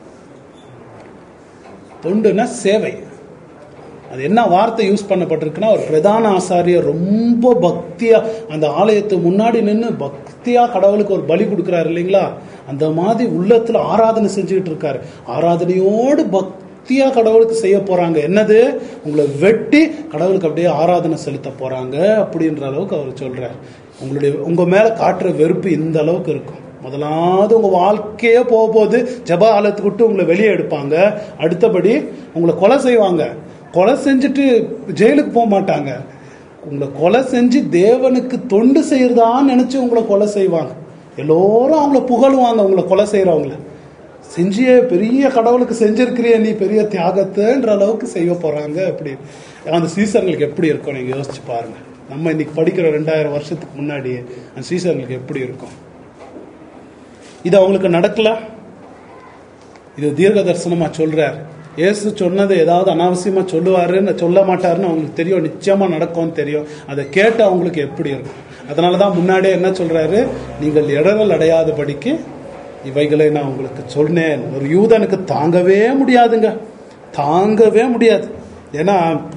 தொண்டுனா சேவை அது என்ன வார்த்தை யூஸ் பண்ணப்பட்டிருக்குன்னா ஒரு பிரதான ஆசாரியர் ரொம்ப பக்தியா அந்த ஆலயத்து முன்னாடி நின்று பக்தியா கடவுளுக்கு ஒரு பலி கொடுக்குறாரு இல்லைங்களா அந்த மாதிரி உள்ளத்துல ஆராதனை செஞ்சுக்கிட்டு இருக்காரு ஆராதனையோடு பக்தியா கடவுளுக்கு செய்ய போறாங்க என்னது உங்களை வெட்டி கடவுளுக்கு அப்படியே ஆராதனை செலுத்த போறாங்க அப்படின்ற அளவுக்கு அவர் சொல்றாரு உங்களுடைய உங்க மேல காட்டுற வெறுப்பு இந்த அளவுக்கு இருக்கும் முதலாவது உங்க வாழ்க்கையே போக போகுது ஜப ஆலயத்துக்கு விட்டு உங்களை வெளியே எடுப்பாங்க அடுத்தபடி உங்களை கொலை செய்வாங்க கொலை செஞ்சுட்டு ஜெயிலுக்கு போக மாட்டாங்க உங்களை கொலை செஞ்சு தேவனுக்கு தொண்டு செய்யறதான்னு நினைச்சு உங்களை கொலை செய்வாங்க எல்லோரும் அவங்கள புகழுவாங்க உங்களை கொலை செய்யறவங்கள செஞ்சியே பெரிய கடவுளுக்கு செஞ்சிருக்கிறிய நீ பெரிய தியாகத்தைன்ற அளவுக்கு செய்ய போறாங்க அப்படி அந்த சீசர்களுக்கு எப்படி இருக்கும் நீங்க யோசிச்சு பாருங்க நம்ம இன்னைக்கு படிக்கிற ரெண்டாயிரம் வருஷத்துக்கு முன்னாடி அந்த சீசர்களுக்கு எப்படி இருக்கும் இது அவங்களுக்கு நடக்கல இது தீர்க்க தரிசனமா சொல்றார் இயேசு சொன்னது ஏதாவது அனாவசியமா சொல்லுவாருன்னு சொல்ல மாட்டாருன்னு அவங்களுக்கு தெரியும் நிச்சயமா நடக்கும்னு தெரியும் அதை கேட்டு அவங்களுக்கு எப்படி இருக்கும் அதனாலதான் முன்னாடியே என்ன சொல்றாரு நீங்கள் இடரல் அடையாதபடிக்கு இவைகளை நான் உங்களுக்கு சொன்னேன் ஒரு யூதனுக்கு தாங்கவே முடியாதுங்க தாங்கவே முடியாது ஏன்னா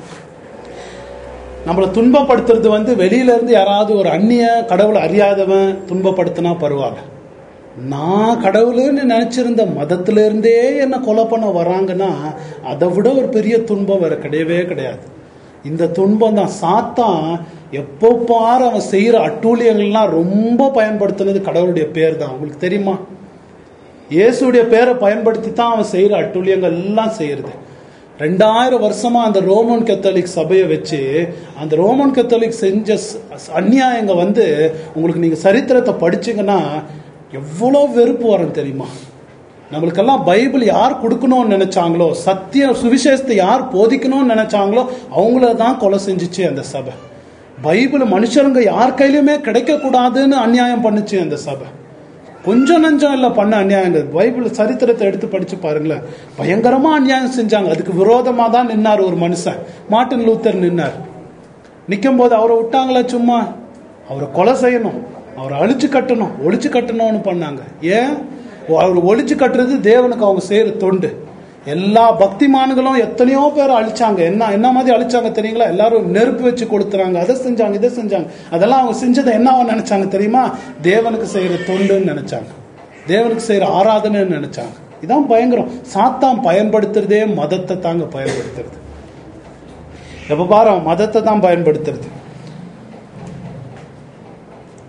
நம்மளை துன்பப்படுத்துறது வந்து வெளியில இருந்து யாராவது ஒரு அந்நிய கடவுளை அறியாதவன் துன்பப்படுத்தினா பரவாயில்ல நான் கடவுளுன்னு நினைச்சிருந்த மதத்துல இருந்தே என்ன கொலை பண்ண வராங்கன்னா அதை விட ஒரு பெரிய துன்பம் வேற கிடையவே கிடையாது இந்த துன்பம் தான் சாத்தான் எப்போ பாரு அவன் செய்யற அட்டூழியங்கள்லாம் ரொம்ப பயன்படுத்தினது கடவுளுடைய பேர் தான் உங்களுக்கு தெரியுமா இயேசுடைய பேரை பயன்படுத்தி தான் அவன் செய்யற அட்டூழியங்கள் எல்லாம் செய்யறது ரெண்டாயிரம் வருஷமா அந்த ரோமன் கத்தோலிக் சபையை வச்சு அந்த ரோமன் கத்தோலிக் செஞ்ச ச- அநியாயங்க வந்து உங்களுக்கு நீங்க சரித்திரத்தை படிச்சீங்கன்னா எவ்வளவு வெறுப்பு வரும் தெரியுமா நம்மளுக்கெல்லாம் பைபிள் யார் கொடுக்கணும்னு நினைச்சாங்களோ சத்திய சுவிசேஷத்தை யார் போதிக்கணும்னு நினைச்சாங்களோ அவங்கள தான் கொலை செஞ்சுச்சு அந்த சபை பைபிள் மனுஷருங்க யார் கையிலுமே கிடைக்க கூடாதுன்னு அநியாயம் பண்ணுச்சு அந்த சபை கொஞ்சம் நஞ்சம் இல்ல பண்ண அநியாயங்கள் பைபிள் சரித்திரத்தை எடுத்து படிச்சு பாருங்களேன் பயங்கரமா அநியாயம் செஞ்சாங்க அதுக்கு விரோதமா தான் நின்னார் ஒரு மனுஷன் மார்ட்டின் லூத்தர் நின்னார் நிற்கும் போது அவரை விட்டாங்களா சும்மா அவரை கொலை செய்யணும் அவரை அழிச்சு கட்டணும் ஒழிச்சு கட்டணும்னு பண்ணாங்க ஏன் அவர் ஒழிச்சு கட்டுறது தேவனுக்கு அவங்க செய்யற தொண்டு எல்லா பக்திமான்களும் எத்தனையோ பேர் அழிச்சாங்க என்ன என்ன மாதிரி அழிச்சாங்க தெரியுங்களா எல்லாரும் நெருப்பு வச்சு கொடுத்துறாங்க அதை செஞ்சாங்க இதை செஞ்சாங்க அதெல்லாம் அவங்க செஞ்சதை என்னவா நினைச்சாங்க தெரியுமா தேவனுக்கு செய்யற தொண்டுன்னு நினைச்சாங்க தேவனுக்கு செய்யற ஆராதனைன்னு நினைச்சாங்க இதான் பயங்கரம் சாத்தான் பயன்படுத்துறதே மதத்தை தாங்க பயன்படுத்துறது எப்ப பாரு அவன் மதத்தை தான் பயன்படுத்துறது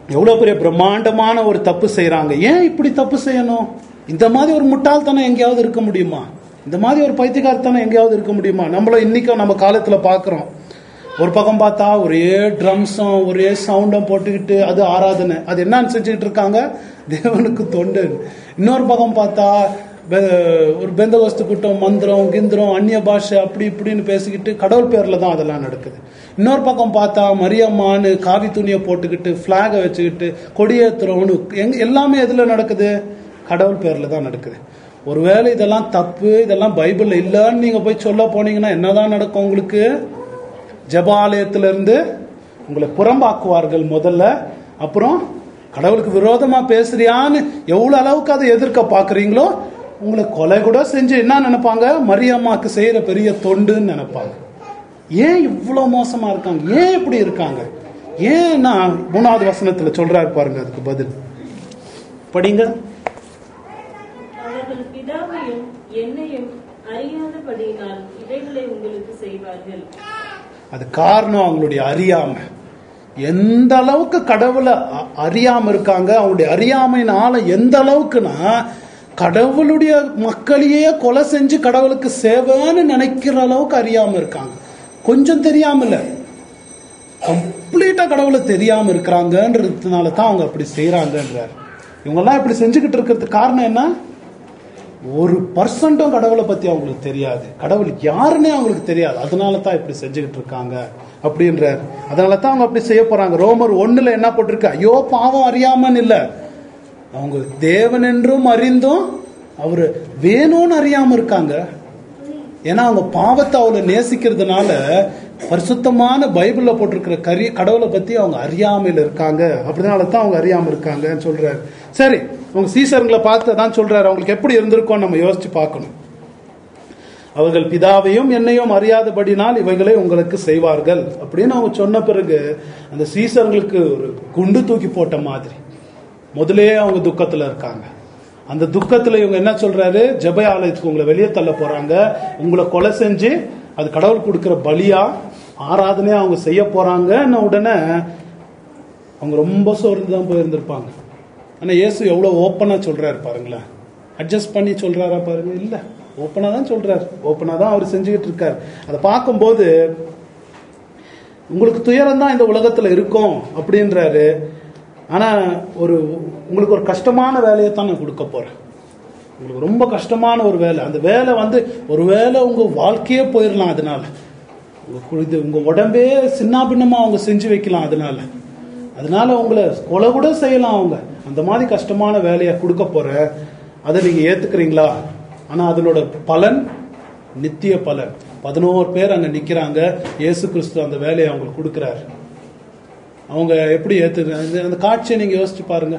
எவ்வளவு பெரிய பிரம்மாண்டமான ஒரு தப்பு செய்றாங்க ஏன் இப்படி தப்பு செய்யணும் இந்த மாதிரி ஒரு முட்டாள்தனம் எங்கேயாவது இருக்க முடியுமா இந்த மாதிரி ஒரு பைத்தியக்காரத்தனம் எங்கேயாவது இருக்க முடியுமா நம்மளும் இன்னைக்கும் நம்ம காலத்துல பார்க்கிறோம் ஒரு பக்கம் பார்த்தா ஒரே ட்ரம்ஸும் ஒரே சவுண்டும் போட்டுக்கிட்டு அது ஆராதனை அது என்னன்னு செஞ்சுக்கிட்டு இருக்காங்க தேவனுக்கு தொண்டு இன்னொரு பக்கம் பார்த்தா பெ- ஒரு பெந்தகோஸ்து கூட்டம் மந்திரம் கிந்திரம் அந்நிய பாஷை அப்படி இப்படின்னு பேசிக்கிட்டு கடவுள் பேர்ல தான் அதெல்லாம் நடக்குது இன்னொரு பக்கம் பார்த்தா மரியம்மான்னு காவி துணியை போட்டுக்கிட்டு ஃபிளாகை வச்சுக்கிட்டு கொடியேத்துறவனு எங்க எல்லாமே எதுல நடக்குது கடவுள் பேர்ல தான் நடக்குது ஒருவேளை இதெல்லாம் தப்பு இதெல்லாம் பைபிள்ல இல்லைன்னு நீங்க போய் சொல்ல போனீங்கன்னா என்னதான் நடக்கும் உங்களுக்கு ஜபாலயத்திலிருந்து உங்களை புறம்பாக்குவார்கள் முதல்ல அப்புறம் கடவுளுக்கு விரோதமா பேசுறியான்னு எவ்வளவு அளவுக்கு அதை எதிர்க்க பாக்குறீங்களோ உங்களை கொலை கூட செஞ்சு என்ன நினைப்பாங்க மரியம்மாக்கு செய்யற பெரிய தொண்டுன்னு நினைப்பாங்க ஏன் இவ்வளவு மோசமா இருக்காங்க ஏன் இப்படி இருக்காங்க ஏன்னா மூணாவது வசனத்துல சொல்றாரு பாருங்க அதுக்கு பதில் படிங்க அவர்கள் பிதாவையும் என்னையும் அறியாதபடியினால் இவைகளை உங்களுக்கு செய்வார்கள் அது காரணம் அவங்களுடைய அறியாமை எந்த அளவுக்கு கடவுளை அ- அறியாம இருக்காங்க அவங்களுடைய அறியாமையினால எந்த அளவுக்குன்னா கடவுளுடைய மக்களையே கொலை செஞ்சு கடவுளுக்கு சேவைன்னு நினைக்கிற அளவுக்கு அறியாம இருக்காங்க கொஞ்சம் தெரியாம இல்ல கம்ப்ளீட்டா கடவுளை தெரியாம இருக்கிறாங்கன்றதுனால தான் அவங்க அப்படி செய்யறாங்கன்றார் இவங்கெல்லாம் இப்படி செஞ்சுக்கிட்டு இருக்கிறதுக்கு காரணம் என்ன ஒரு பர்சன்ட்டும் கடவுளை பத்தி அவங்களுக்கு தெரியாது கடவுள் யாருன்னே அவங்களுக்கு தெரியாது அதனால தான் இப்படி செஞ்சுக்கிட்டு இருக்காங்க அப்படின்றார் அதனால தான் அவங்க அப்படி செய்ய போறாங்க ரோமர் ஒண்ணுல என்ன போட்டிருக்கு ஐயோ பாவம் அறியாமன்னு இல்ல அவங்க தேவன் என்றும் அறிந்தும் அவரு வேணும்னு அறியாம இருக்காங்க ஏன்னா அவங்க பாவத்தை அவளை நேசிக்கிறதுனால பரிசுத்தமான பைபிள்ல போட்டிருக்கிற கரி கடவுளை பத்தி அவங்க அறியாமையில இருக்காங்க அப்படினால தான் அவங்க அறியாம இருக்காங்கன்னு சொல்றாரு சரி உங்க சீசருங்களை பார்த்து தான் சொல்றாரு அவங்களுக்கு எப்படி இருந்திருக்கும் நம்ம யோசிச்சு பார்க்கணும் அவர்கள் பிதாவையும் என்னையும் அறியாதபடினால் இவைகளை உங்களுக்கு செய்வார்கள் அப்படின்னு அவங்க சொன்ன பிறகு அந்த சீசர்களுக்கு ஒரு குண்டு தூக்கி போட்ட மாதிரி முதலே அவங்க துக்கத்துல இருக்காங்க அந்த துக்கத்துல இவங்க என்ன சொல்றாரு ஜெப ஆலயத்துக்கு உங்களை வெளியே தள்ள போறாங்க உங்களை கொலை செஞ்சு அது கடவுள் கொடுக்கிற பலியா ஆராதனையா அவங்க செய்ய போறாங்கன்னு உடனே அவங்க ரொம்ப சோர்ந்து தான் போயிருந்திருப்பாங்க ஆனா இயேசு எவ்வளவு ஓப்பனா சொல்றாரு பாருங்களேன் அட்ஜஸ்ட் பண்ணி சொல்றாரா பாருங்க இல்ல ஓப்பனா தான் சொல்றாரு ஓப்பனா தான் அவர் செஞ்சுக்கிட்டு இருக்காரு அதை பார்க்கும்போது உங்களுக்கு துயரம் தான் இந்த உலகத்துல இருக்கும் அப்படின்றாரு ஆனா ஒரு உங்களுக்கு ஒரு கஷ்டமான வேலையை தான் நான் கொடுக்க போறேன் உங்களுக்கு ரொம்ப கஷ்டமான ஒரு வேலை அந்த வேலை வந்து ஒரு வேலை உங்க வாழ்க்கையே போயிடலாம் அதனால உங்க கு- இது உங்க உடம்பே சின்னாபின்னமா அவங்க செஞ்சு வைக்கலாம் அதனால அதனால உங்களை கொலை கூட செய்யலாம் அவங்க அந்த மாதிரி கஷ்டமான வேலையை கொடுக்க போற அதை நீங்க ஏத்துக்கிறீங்களா ஆனா அதனோட பலன் நித்திய பலன் பதினோரு பேர் அங்க நிக்கிறாங்க இயேசு கிறிஸ்து அந்த வேலையை அவங்களுக்கு கொடுக்கிறாரு அவங்க எப்படி ஏத்துக்கிறாங்க அந்த காட்சியை நீங்க யோசிச்சு பாருங்க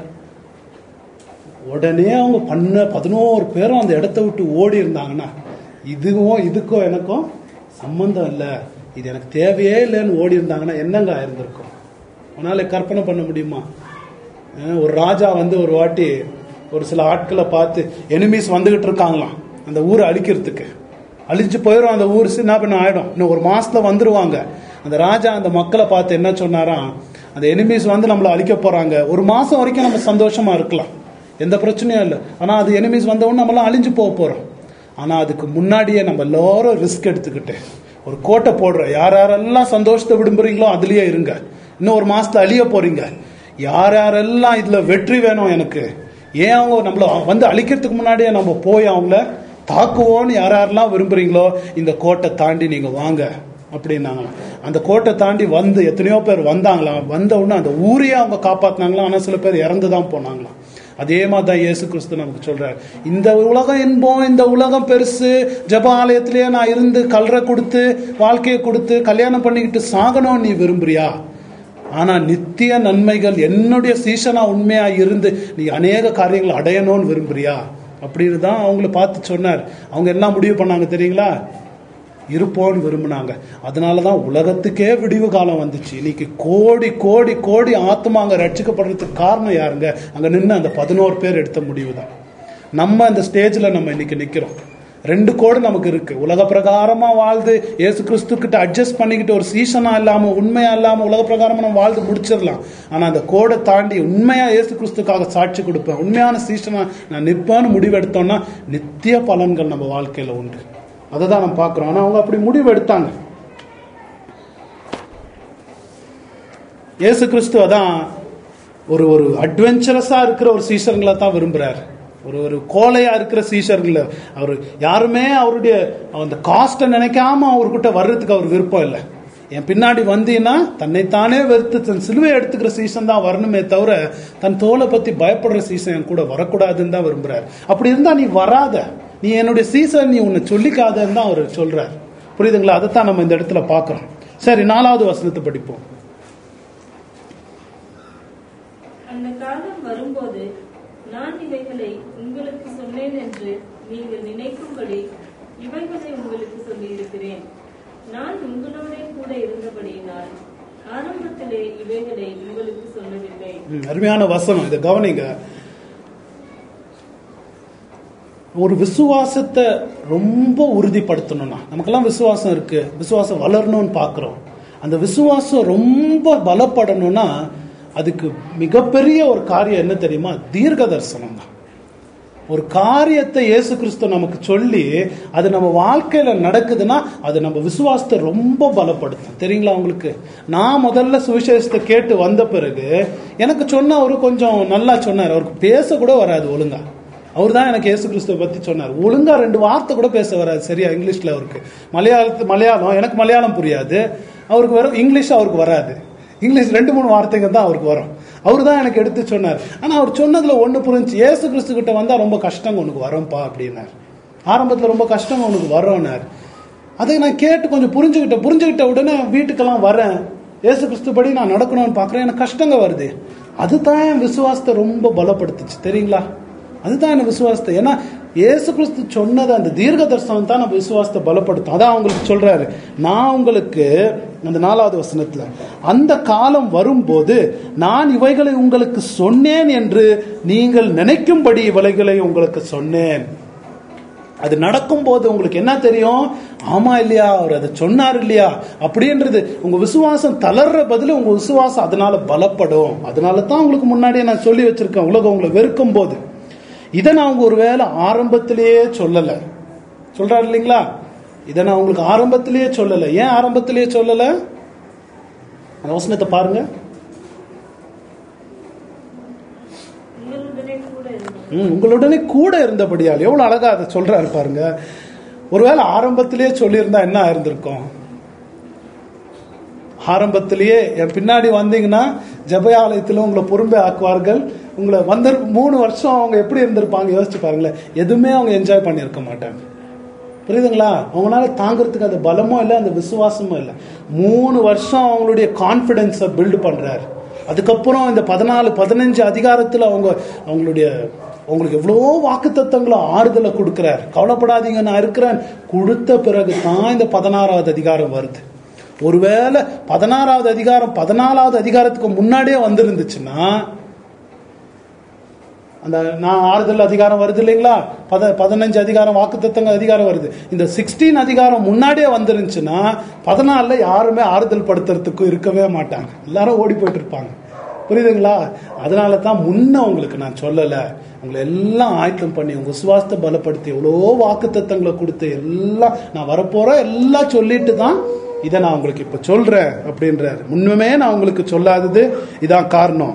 உடனே அவங்க பண்ண பதினோரு பேரும் அந்த இடத்த விட்டு ஓடி இருந்தாங்கன்னா இதுவும் இதுக்கும் எனக்கும் சம்பந்தம் இல்லை இது எனக்கு தேவையே இல்லைன்னு ஓடி இருந்தாங்கன்னா என்னங்க ஆயிருந்திருக்கும் உன்னால கற்பனை பண்ண முடியுமா அஹ் ஒரு ராஜா வந்து ஒரு வாட்டி ஒரு சில ஆட்களை பார்த்து எனிமீஸ் வந்துகிட்டு இருக்காங்களாம் அந்த ஊரை அழிக்கிறதுக்கு அழிஞ்சு போயிடும் அந்த ஊர் என்ன பண்ண ஆயிடும் இன்னும் ஒரு மாசத்துல வந்துருவாங்க அந்த ராஜா அந்த மக்களை பார்த்து என்ன சொன்னாராம் அந்த எனிமீஸ் வந்து நம்மளை அழிக்க போறாங்க ஒரு மாசம் வரைக்கும் நம்ம சந்தோஷமா இருக்கலாம் எந்த பிரச்சனையும் இல்லை ஆனா அது எனிமீஸ் வந்தவொடனே நம்மளாம் அழிஞ்சு போக போறோம் ஆனா அதுக்கு முன்னாடியே நம்ம எல்லாரும் ரிஸ்க் எடுத்துக்கிட்டு ஒரு கோட்டை போடுறோம் யார் யாரெல்லாம் சந்தோஷத்தை விரும்புறீங்களோ அதுலயே இருங்க இன்னும் ஒரு மாசத்துல அழிய போறீங்க யார் யாரெல்லாம் இதுல வெற்றி வேணும் எனக்கு ஏன் அவங்க நம்மள வந்து அழிக்கிறதுக்கு முன்னாடியே நம்ம போய் அவங்கள தாக்குவோன்னு யார் யாரெல்லாம் விரும்புறீங்களோ இந்த கோட்டை தாண்டி நீங்க வாங்க அப்படின்னாங்க அந்த கோட்டை தாண்டி வந்து எத்தனையோ பேர் வந்தாங்களாம் வந்த உடனே அந்த ஊரையே அவங்க காப்பாத்தினாங்களாம் ஆனா சில பேர் இறந்து தான் போனாங்களாம் அதே மாதிரி தான் இயேசு கிறிஸ்து நமக்கு சொல்றாரு இந்த உலகம் இன்பம் இந்த உலகம் பெருசு ஜப ஆலயத்திலேயே நான் இருந்து கல்ற கொடுத்து வாழ்க்கையை கொடுத்து கல்யாணம் பண்ணிக்கிட்டு சாகணும்னு நீ விரும்புறியா ஆனா நித்திய நன்மைகள் என்னுடைய சீசனா உண்மையா இருந்து நீ அநேக காரியங்களை அடையணும்னு விரும்புறியா அப்படின்னு தான் அவங்கள பார்த்து சொன்னார் அவங்க என்ன முடிவு பண்ணாங்க தெரியுங்களா இருப்போம்னு விரும்பினாங்க அதனால தான் உலகத்துக்கே விடிவு காலம் வந்துச்சு இன்னைக்கு கோடி கோடி கோடி ஆத்மாங்க ரட்சிக்கப்படுறதுக்கு காரணம் யாருங்க அங்க நின்று அந்த பதினோரு பேர் எடுத்த முடிவு தான் நம்ம அந்த ஸ்டேஜில் நம்ம இன்னைக்கு நிக்கிறோம் ரெண்டு கோடு நமக்கு இருக்கு உலக பிரகாரமா வாழ்ந்து இயேசு கிறிஸ்து கிட்ட அட்ஜஸ்ட் பண்ணிக்கிட்டு ஒரு சீசனா இல்லாம உண்மையா இல்லாம உலக பிரகாரமா நம்ம வாழ்ந்து முடிச்சிடலாம் ஆனா அந்த கோடை தாண்டி உண்மையா இயேசு கிறிஸ்துக்காக சாட்சி கொடுப்பேன் உண்மையான சீசனா நான் நிற்பேன்னு முடிவெடுத்தோம்னா நித்திய பலன்கள் நம்ம வாழ்க்கையில உண்டு அதை தான் நம்ம பார்க்கிறோம் ஆனா அவங்க அப்படி முடிவு எடுத்தாங்க இயேசு கிறிஸ்து அதான் ஒரு ஒரு அட்வென்ச்சரஸா இருக்கிற ஒரு சீசர்களை தான் விரும்புறாரு ஒரு ஒரு கோலையா இருக்கிற சீசர்கள் அவர் யாருமே அவருடைய அந்த காஸ்ட்டை நினைக்காம அவர்கிட்ட வர்றதுக்கு அவர் விருப்பம் இல்லை என் பின்னாடி வந்தீங்கன்னா தன்னைத்தானே வெறுத்து தன் சிலுவை எடுத்துக்கிற சீசன் தான் வரணுமே தவிர தன் தோலை பத்தி பயப்படுற சீசன் என் கூட வரக்கூடாதுன்னு தான் விரும்புறாரு அப்படி இருந்தா நீ வராத நீ என்னுடைய சீசன் நீ உன்னை சொல்லிக்காதன்னு தான் அவர் சொல்றாரு புரியுதுங்களா அதைத்தான் நம்ம இந்த இடத்துல பார்க்கிறோம் சரி நாலாவது வசனத்தை படிப்போம் அந்த காலம் வரும்போது நான் இவைகளை உங்களுக்கு சொன்னேன் என்று நீங்கள் நினைக்கும்படி இவைகளை உங்களுக்கு சொல்லியிருக்கிறேன் நான் உங்களோட கூட இருந்தபடியினால் ஆரம்பத்திலே இவைகளை உங்களுக்கு சொல்லவில்லை ம், அருமையான வசனம் இதை கவனிங்க ஒரு விசுவாசத்தை ரொம்ப உறுதிப்படுத்தணும்னா நமக்கெல்லாம் விசுவாசம் இருக்கு விசுவாசம் வளரணும்னு பார்க்குறோம் அந்த விசுவாசம் ரொம்ப பலப்படணும்னா அதுக்கு மிகப்பெரிய ஒரு காரியம் என்ன தெரியுமா தீர்க்க தரிசனம் தான் ஒரு காரியத்தை இயேசு கிறிஸ்து நமக்கு சொல்லி அது நம்ம வாழ்க்கையில நடக்குதுன்னா அது நம்ம விசுவாசத்தை ரொம்ப பலப்படுத்தும் தெரியுங்களா உங்களுக்கு நான் முதல்ல சுவிசேஷத்தை கேட்டு வந்த பிறகு எனக்கு சொன்ன அவரு கொஞ்சம் நல்லா சொன்னார் அவருக்கு பேச கூட வராது ஒழுங்கா அவர் தான் எனக்கு இயேசு கிறிஸ்துவை பத்தி சொன்னார் ஒழுங்கா ரெண்டு வார்த்தை கூட பேச வராது சரியா இங்கிலீஷ்ல அவருக்கு மலையாளத்து மலையாளம் எனக்கு மலையாளம் புரியாது அவருக்கு வெறும் இங்கிலீஷ் அவருக்கு வராது இங்கிலீஷ் ரெண்டு மூணு வார்த்தைங்க தான் அவருக்கு வரும் அவர் தான் எனக்கு எடுத்து சொன்னார் ஆனா அவர் சொன்னதுல ஒண்ணு புரிஞ்சு இயேசு கிறிஸ்து கிட்ட வந்தா ரொம்ப கஷ்டங்க உனக்கு வரும்பா அப்படின்னார் ஆரம்பத்துல ரொம்ப கஷ்டங்க உனக்கு வரோன்னார் அதை நான் கேட்டு கொஞ்சம் புரிஞ்சுக்கிட்டேன் புரிஞ்சுக்கிட்ட உடனே வீட்டுக்கெல்லாம் வரேன் இயேசு கிறிஸ்து படி நான் நடக்கணும்னு பாக்குறேன் எனக்கு கஷ்டங்க வருது அதுதான் என் விசுவாசத்தை ரொம்ப பலப்படுத்துச்சு தெரியுங்களா அதுதான் என்ன விசுவாசத்தை ஏன்னா இயேசு கிறிஸ்து சொன்னது அந்த தீர்க்க தரிசனம் தான் நம்ம விசுவாசத்தை பலப்படுத்தும் அதான் அவங்களுக்கு சொல்றாரு நான் உங்களுக்கு அந்த நாலாவது வசனத்துல அந்த காலம் வரும்போது நான் இவைகளை உங்களுக்கு சொன்னேன் என்று நீங்கள் நினைக்கும்படி இவைகளை உங்களுக்கு சொன்னேன் அது நடக்கும்போது உங்களுக்கு என்ன தெரியும் ஆமா இல்லையா அவர் அதை சொன்னார் இல்லையா அப்படின்றது உங்க விசுவாசம் தளர்ற பதில் உங்க விசுவாசம் அதனால பலப்படும் அதனால தான் உங்களுக்கு முன்னாடியே நான் சொல்லி வச்சிருக்கேன் உலகம் உங்களை வெறுக்கும் போது இதை நான் அவங்க ஒருவேளை ஆரம்பத்திலேயே சொல்லல சொல்றாரு இல்லைங்களா இதை நான் உங்களுக்கு ஆரம்பத்திலேயே சொல்லல ஏன் ஆரம்பத்திலேயே சொல்லல அந்த வசனத்தை பாருங்க உங்களுடனே கூட இருந்தேன் ம், உங்களுடனே கூட இருந்தபடியால் எவ்வளவு அழகா அதை சொல்றாரு பாருங்க ஒருவேளை ஆரம்பத்திலேயே சொல்லியிருந்தா என்ன இருந்திருக்கும் ஆரம்பத்திலேயே என் பின்னாடி வந்தீங்கன்னா ஜபயாலயத்தில் உங்களை பொறுமை ஆக்குவார்கள் உங்களை வந்து மூணு வருஷம் அவங்க எப்படி இருந்திருப்பாங்க யோசிச்சு பாருங்களேன் எதுவுமே அவங்க என்ஜாய் பண்ணியிருக்க மாட்டாங்க புரியுதுங்களா அவங்களால தாங்கிறதுக்கு அந்த பலமும் இல்லை அந்த விசுவாசமும் இல்லை மூணு வருஷம் அவங்களுடைய கான்ஃபிடென்ஸை பில்டு பண்றாரு அதுக்கப்புறம் இந்த பதினாலு பதினஞ்சு அதிகாரத்தில் அவங்க அவங்களுடைய அவங்களுக்கு எவ்வளோ வாக்குத்தத்தங்களை ஆறுதலை கொடுக்குறாரு கவலைப்படாதீங்க நான் இருக்கிறேன் கொடுத்த பிறகு தான் இந்த பதினாறாவது அதிகாரம் வருது ஒருவேளை பதினாறாவது அதிகாரம் பதினாலாவது அதிகாரத்துக்கு முன்னாடியே வந்திருந்துச்சுன்னா அந்த நான் ஆறுதல் அதிகாரம் வருது இல்லைங்களா பத பதினஞ்சு அதிகாரம் வாக்குத்தத்தங்கள் அதிகாரம் வருது இந்த சிக்ஸ்டீன் அதிகாரம் முன்னாடியே வந்துருந்துச்சுன்னா பதினாலில் யாருமே ஆறுதல் படுத்துறதுக்கு இருக்கவே மாட்டாங்க எல்லாரும் ஓடி போயிட்டு இருப்பாங்க புரியுதுங்களா அதனால தான் முன்ன உங்களுக்கு நான் சொல்லலை உங்களை எல்லாம் ஆயத்தம் பண்ணி உங்க விசுவாசத்தை பலப்படுத்தி எவ்வளோ வாக்குத்தத்தங்களை கொடுத்து எல்லாம் நான் வரப்போறேன் எல்லாம் சொல்லிட்டு தான் இதை நான் உங்களுக்கு இப்ப சொல்றேன் அப்படின்றாரு முன்னமே நான் உங்களுக்கு சொல்லாதது இதான் காரணம்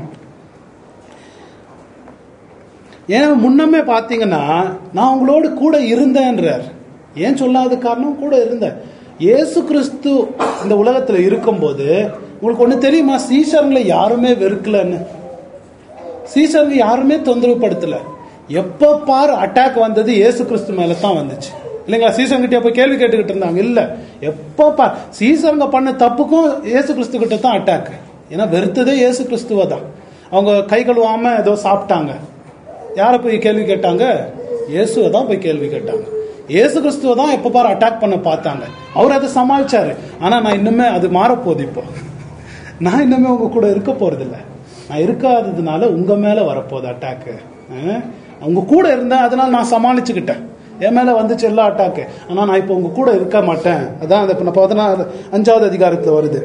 ஏன் முன்னமே பார்த்தீங்கன்னா நான் உங்களோடு கூட இருந்தேன்றார் ஏன் சொல்லாத காரணம் கூட இருந்தேன் இயேசு கிறிஸ்து இந்த உலகத்துல இருக்கும்போது உங்களுக்கு ஒண்ணு தெரியுமா சீசர்களை யாருமே வெறுக்கலன்னு சீசர்களை யாருமே தொந்தரவு படுத்தல எப்ப பாரு அட்டாக் வந்தது இயேசு கிறிஸ்து மேல தான் வந்துச்சு இல்லைங்களா சீசன் கிட்ட போய் கேள்வி கேட்டுக்கிட்டு இருந்தாங்க இல்ல எப்ப பா சீசருங்க பண்ண தப்புக்கும் இயேசு கிறிஸ்து கிட்ட தான் அட்டாக் ஏன்னா வெறுத்ததே இயேசு கிறிஸ்துவ தான் அவங்க கை கழுவாம ஏதோ சாப்பிட்டாங்க யாரை போய் கேள்வி கேட்டாங்க இயேசுவை தான் போய் கேள்வி கேட்டாங்க இயேசு கிறிஸ்துவ தான் எப்ப பாரு அட்டாக் பண்ண பார்த்தாங்க அவர் அதை சமாளிச்சாரு ஆனா நான் இன்னுமே அது மாறப்போகுது இப்போ நான் இன்னுமே உங்க கூட இருக்க போறதில்ல நான் இருக்காததுனால உங்க மேல வரப்போகுது அட்டாக்கு உங்க கூட இருந்தேன் அதனால நான் சமாளிச்சுக்கிட்டேன் என் மேல வந்துச்சு எல்லா அட்டாக்கு ஆனா நான் இப்போ உங்க கூட இருக்க மாட்டேன் அதான் அந்த இப்ப பதினாறு அஞ்சாவது அதிகாரத்துல வருது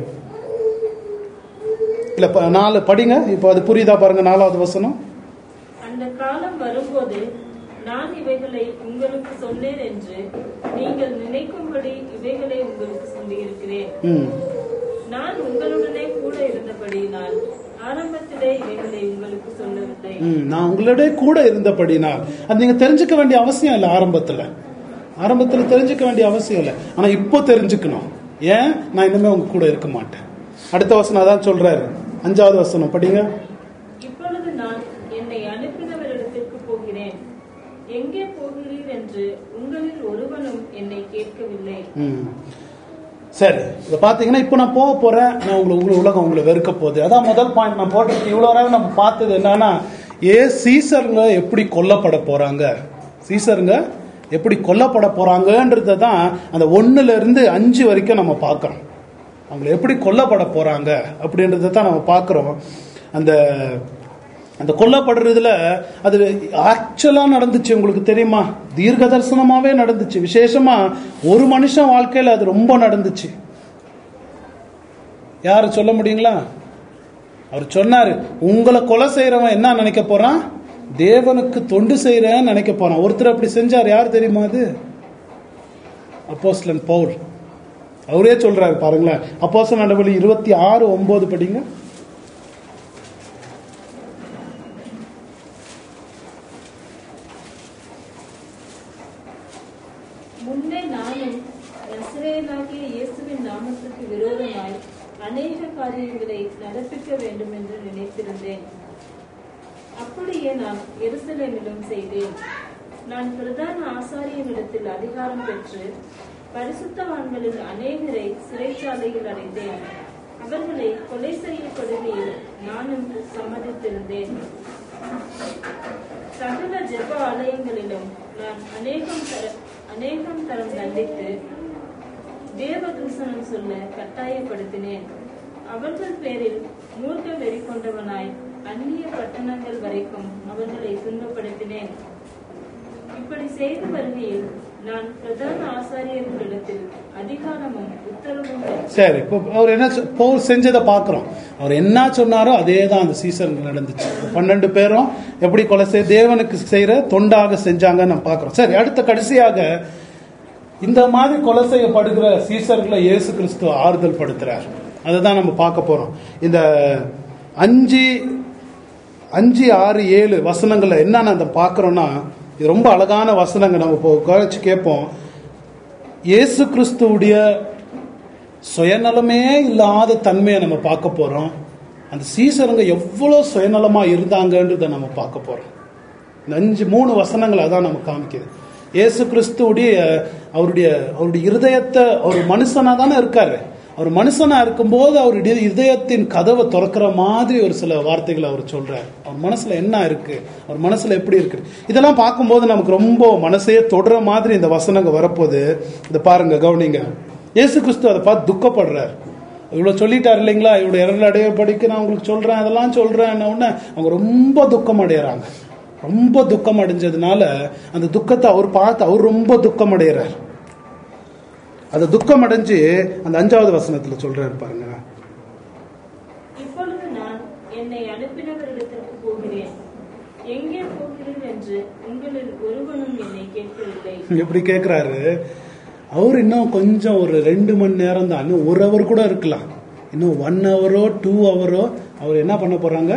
இல்ல ப- நாலு படிங்க இப்போ அது புரியுதா பாருங்க நாலாவது வசனம் அந்த காலம் வரும்போது நான் இவைகளை உங்களுக்கு சொன்னேன் என்று நீங்கள் நினைக்கும்படி இவைகளை உங்களுக்கு சொல்லியிருக்கிறேன் ம் நான் உங்களுடனே கூட இருந்தபடியினால் ஆரம்பத்திலே இவைகளை உங்களுக்கு சொல்லவில்லை ம், நான் உங்களோட கூட இருந்தபடினால் அது நீங்க தெரிஞ்சுக்க வேண்டிய அவசியம் இல்லை ஆரம்பத்துல ஆரம்பத்துல தெரிஞ்சுக்க வேண்டிய அவசியம் இல்லை ஆனா இப்போ தெரிஞ்சுக்கணும் ஏன் நான் இனிமே உங்க கூட இருக்க மாட்டேன் அடுத்த வசனம் அதான் சொல்றாரு அஞ்சாவது வசனம் படிங்க இப்பொழுது நான் என்னை அனுப்பினவரிடத்திற்கு போகிறேன் எங்கே போகிறீர் என்று உங்களில் ஒருவனும் என்னை கேட்கவில்லை ம். சரி இதை பார்த்தீங்கன்னா இப்போ நான் போக போறேன் நான் உங்களை உங்களை உலகம் உங்களை வெறுக்க போகுது அதான் முதல் பாயிண்ட் நான் போட்டிருக்கேன் இவ்வளோ நேரம் நம்ம பார்த்தது என்னன்னா ஏ சீசருங்க எப்படி கொல்லப்பட போறாங்க சீசருங்க எப்படி கொல்லப்பட போறாங்கன்றத தான் அந்த ஒண்ணுல இருந்து அஞ்சு வரைக்கும் நம்ம பார்க்கறோம் அவங்களை எப்படி கொல்லப்பட போறாங்க அப்படின்றத தான் நம்ம பார்க்கறோம் அந்த அந்த கொல்லப்படுறதுல அது ஆக்சுவலா நடந்துச்சு உங்களுக்கு தெரியுமா தீர்க்க தரிசனமாவே நடந்துச்சு விசேஷமா ஒரு மனுஷன் வாழ்க்கையில அது ரொம்ப நடந்துச்சு யாரு சொல்ல முடியுங்களா அவர் சொன்னாரு உங்களை கொலை செய்யறவன் என்ன நினைக்க போறான் தேவனுக்கு தொண்டு செய்யறேன்னு நினைக்க போறான் ஒருத்தர் அப்படி செஞ்சார் யார் தெரியுமா அது அப்போஸ்லன் பவுல் அவரே சொல்றாரு பாருங்களேன் அப்போஸ்தலர் நடவடி இருபத்தி ஆறு ஒன்பது படிங்க முன்னே நானும் நசரேயனாகிய இயேசுவின் நாமத்துக்கு விரோதமாய் அநேக காரியங்களை நடப்பிக்க வேண்டும் என்று நினைத்திருந்தேன் அப்படியே நான் எருசலேமிலும் செய்தேன் நான் பிரதான ஆசாரியனிடத்தில் அதிகாரம் பெற்று பரிசுத்தவான்களில் அநேகரை சிறைச்சாலையில் அடைந்தேன் அவர்களை கொலை செய்யப்படுகையில் நானும் சம்மதித்திருந்தேன் சகல ஜெப ஆலயங்களிலும் நான் அநேகம் தர அநேகம் தரம் தண்டித்து தேவ தூசணம் சொல்ல கட்டாயப்படுத்தினேன் அவர்கள் பேரில் மூர்க்க வெறி கொண்டவனாய் அந்நிய பட்டணங்கள் வரைக்கும் அவர்களை துன்பப்படுத்தினேன் இப்படி செய்து வருகையில் நான் பிரதான ஆசாரியர்களிடத்தில் அதிகாரமும் உத்தரவும் பெற்றேன். சரி இப்போ அவர் என்ன சொ- பவுல் செஞ்சதை பார்க்குறோம் அவர் என்ன சொன்னாரோ அதே தான் அந்த சீசன் நடந்துச்சு பன்னெண்டு பேரும் எப்படி கொலை செய் தேவனுக்கு செய்கிற தொண்டாக செஞ்சாங்கன்னு நம்ம பார்க்குறோம் சரி அடுத்த கடைசியாக இந்த மாதிரி கொலை செய்யப்படுகிற சீசர்களை இயேசு கிறிஸ்து ஆறுதல் படுத்துறார் அதை தான் நம்ம பார்க்க போறோம் இந்த அஞ்சு அஞ்சு ஆறு ஏழு வசனங்கள்ல என்னன்னு அந்த பார்க்குறோன்னா இது ரொம்ப அழகான வசனங்கள் நம்ம இப்போ குறைச்சு கேட்போம் இயேசு கிறிஸ்துவுடைய சுயநலமே இல்லாத தன்மையை நம்ம பார்க்க போறோம் அந்த சீசருங்க எவ்வளோ சுயநலமா இருந்தாங்கன்றதை நம்ம பார்க்க போறோம் இந்த அஞ்சு மூணு வசனங்கள் அதான் நம்ம காமிக்குது இயேசு கிறிஸ்துவுடைய அவருடைய அவருடைய இருதயத்தை அவர் மனுஷனா தானே இருக்காரு அவர் மனுஷனா இருக்கும்போது அவருடைய இதயத்தின் கதவை திறக்கிற மாதிரி ஒரு சில வார்த்தைகளை அவர் சொல்றாரு அவர் மனசுல என்ன இருக்கு அவர் மனசுல எப்படி இருக்கு இதெல்லாம் பார்க்கும்போது நமக்கு ரொம்ப மனசையே தொடுற மாதிரி இந்த வசனங்க வரப்போகுது இதை பாருங்க கவனிங்க இயேசு கிறிஸ்து அதை பார்த்து துக்கப்படுறார் இவ்வளவு சொல்லிட்டார் இல்லைங்களா இவ்வளவு இரண்டு அடைய படிக்க நான் உங்களுக்கு சொல்றேன் அதெல்லாம் சொல்றேன் உடனே அவங்க ரொம்ப துக்கம் அடையறாங்க ரொம்ப துக்கம் அடைஞ்சதுனால அந்த துக்கத்தை அவர் பார்த்து அவர் ரொம்ப துக்கம் அடைகிறார் அந்த துக்கம் அடைஞ்சு அந்த அஞ்சாவது வசனத்துல சொல்றாரு பாருங்க இப்பொழுது நான் என்னை அனுப்பினவரிடத்திற்கு போகிறேன் எங்கே போகிறேன் என்று உங்களில் ஒருவனும் என்னை கேட்கவில்லை எப்படி கேட்குறாரு அவர் இன்னும் கொஞ்சம் ஒரு ரெண்டு மணி நேரம் தான் இன்னும் ஒரு ஹவர் கூட இருக்கலாம் இன்னும் ஒன் ஹவரோ டூ ஹவரோ அவர் என்ன பண்ண போறாங்க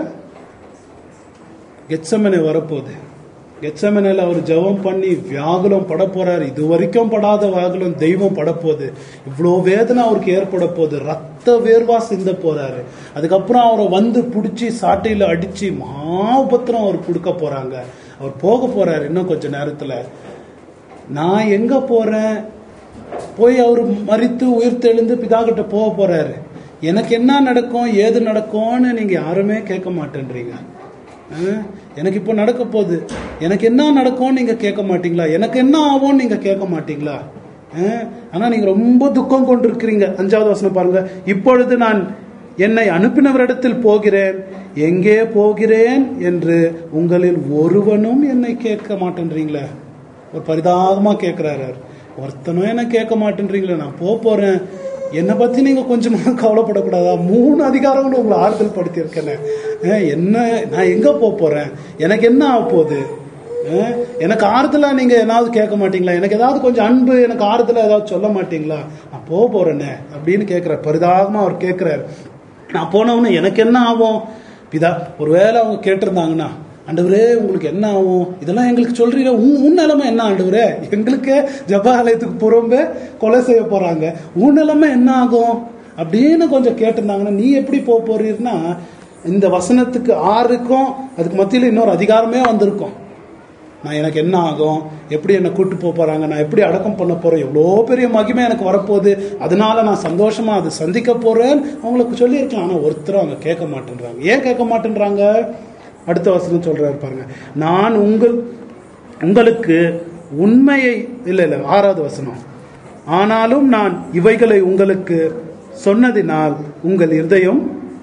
கெச்சமனை வரப்போகுது கெச்சமனையில் அவர் ஜெபம் பண்ணி வியாகுலம் பட போறாரு இது வரைக்கும் படாத வியாகுலம் தெய்வம் படப்போகுது இவ்வளோ வேதனை அவருக்கு ஏற்பட போகுது ரத்த வேர்வா சிந்த போறாரு அதுக்கப்புறம் அவரை வந்து பிடிச்சி சாட்டையில் அடிச்சு மகாபத்திரம் அவர் கொடுக்க போறாங்க அவர் போக போறாரு இன்னும் கொஞ்ச நேரத்துல நான் எங்க போறேன் போய் அவர் மறித்து உயிர் தெழுந்து பிதா கிட்ட போக போறாரு எனக்கு என்ன நடக்கும் ஏது நடக்கும்னு நீங்க யாருமே கேட்க மாட்டேன்றீங்க ஆ? எனக்கு இப்போ நடக்க போகுது எனக்கு என்ன நடக்கும்னு நீங்க கேட்க மாட்டீங்களா எனக்கு என்ன ஆகும்னு நீங்க கேட்க மாட்டீங்களா ஆ? ஆனா நீங்க ரொம்ப துக்கம் கொண்டிருக்கிறீங்க அஞ்சாவது வசனம் பாருங்க இப்பொழுது நான் என்னை அனுப்பினவரிடத்தில் போகிறேன் எங்கே போகிறேன் என்று உங்களில் ஒருவனும் என்னை கேட்க மாட்டேன்றீங்களே ஒரு பரிதாபமா கேட்கிறாரு அவர். ஒருத்தனும் என்ன கேட்க மாட்டேன்றீங்களே நான் போக போறேன் என்னை பத்தி நீங்க கொஞ்சமா கவலைப்படக்கூடாதா மூணு அதிகாரங்களும் உங்களை ஆறுதல் படுத்தி இருக்கேன் என்ன நான் எங்க போக போறேன் எனக்கு என்ன ஆக போகுது அஹ், எனக்கு ஆறுதலா நீங்க ஏதாவது கேட்க மாட்டீங்களா எனக்கு ஏதாவது கொஞ்சம் அன்பு எனக்கு ஆறுதலா ஏதாவது சொல்ல மாட்டீங்களா நான் போக போறேனே அப்படின்னு கேட்கிறார் பரிதாபமா அவர் கேட்கிறார் நான் போனவொன்னு எனக்கு என்ன ஆகும் பிதா ஒருவேளை அவங்க கேட்டிருந்தாங்கன்னா ஆண்டவரே உங்களுக்கு என்ன ஆகும் இதெல்லாம் எங்களுக்கு சொல்றீங்க உன் உன் நிலைமை என்ன ஆண்டவரே எங்களுக்கு ஜபாலயத்துக்கு புறம்பே கொலை செய்ய போறாங்க உன் நிலைமை என்ன ஆகும் அப்படின்னு கொஞ்சம் கேட்டிருந்தாங்கன்னா நீ எப்படி போக போறீர்னா இந்த வசனத்துக்கு ஆறுக்கும் அதுக்கு மத்தியில் இன்னொரு அதிகாரமே வந்திருக்கும் நான் எனக்கு என்ன ஆகும் எப்படி என்னை கூட்டு போக போறாங்க நான் எப்படி அடக்கம் பண்ண போறேன் எவ்வளோ பெரிய மகிமை எனக்கு வரப்போகுது அதனால நான் சந்தோஷமா அதை சந்திக்க போறேன்னு அவங்களுக்கு சொல்லியிருக்கலாம் ஆனால் ஒருத்தரும் அவங்க கேட்க மாட்டேன்றாங்க ஏன் கேட்க மாட்டேன்றாங்க அடுத்த வசனம் சொல்றாரு பாருங்க நான் உங்கள் உங்களுக்கு உண்மையை இல்லை இல்லை ஆறாவது வசனம் ஆனாலும் நான் இவைகளை உங்களுக்கு சொன்னதினால் உங்கள் இருதயம்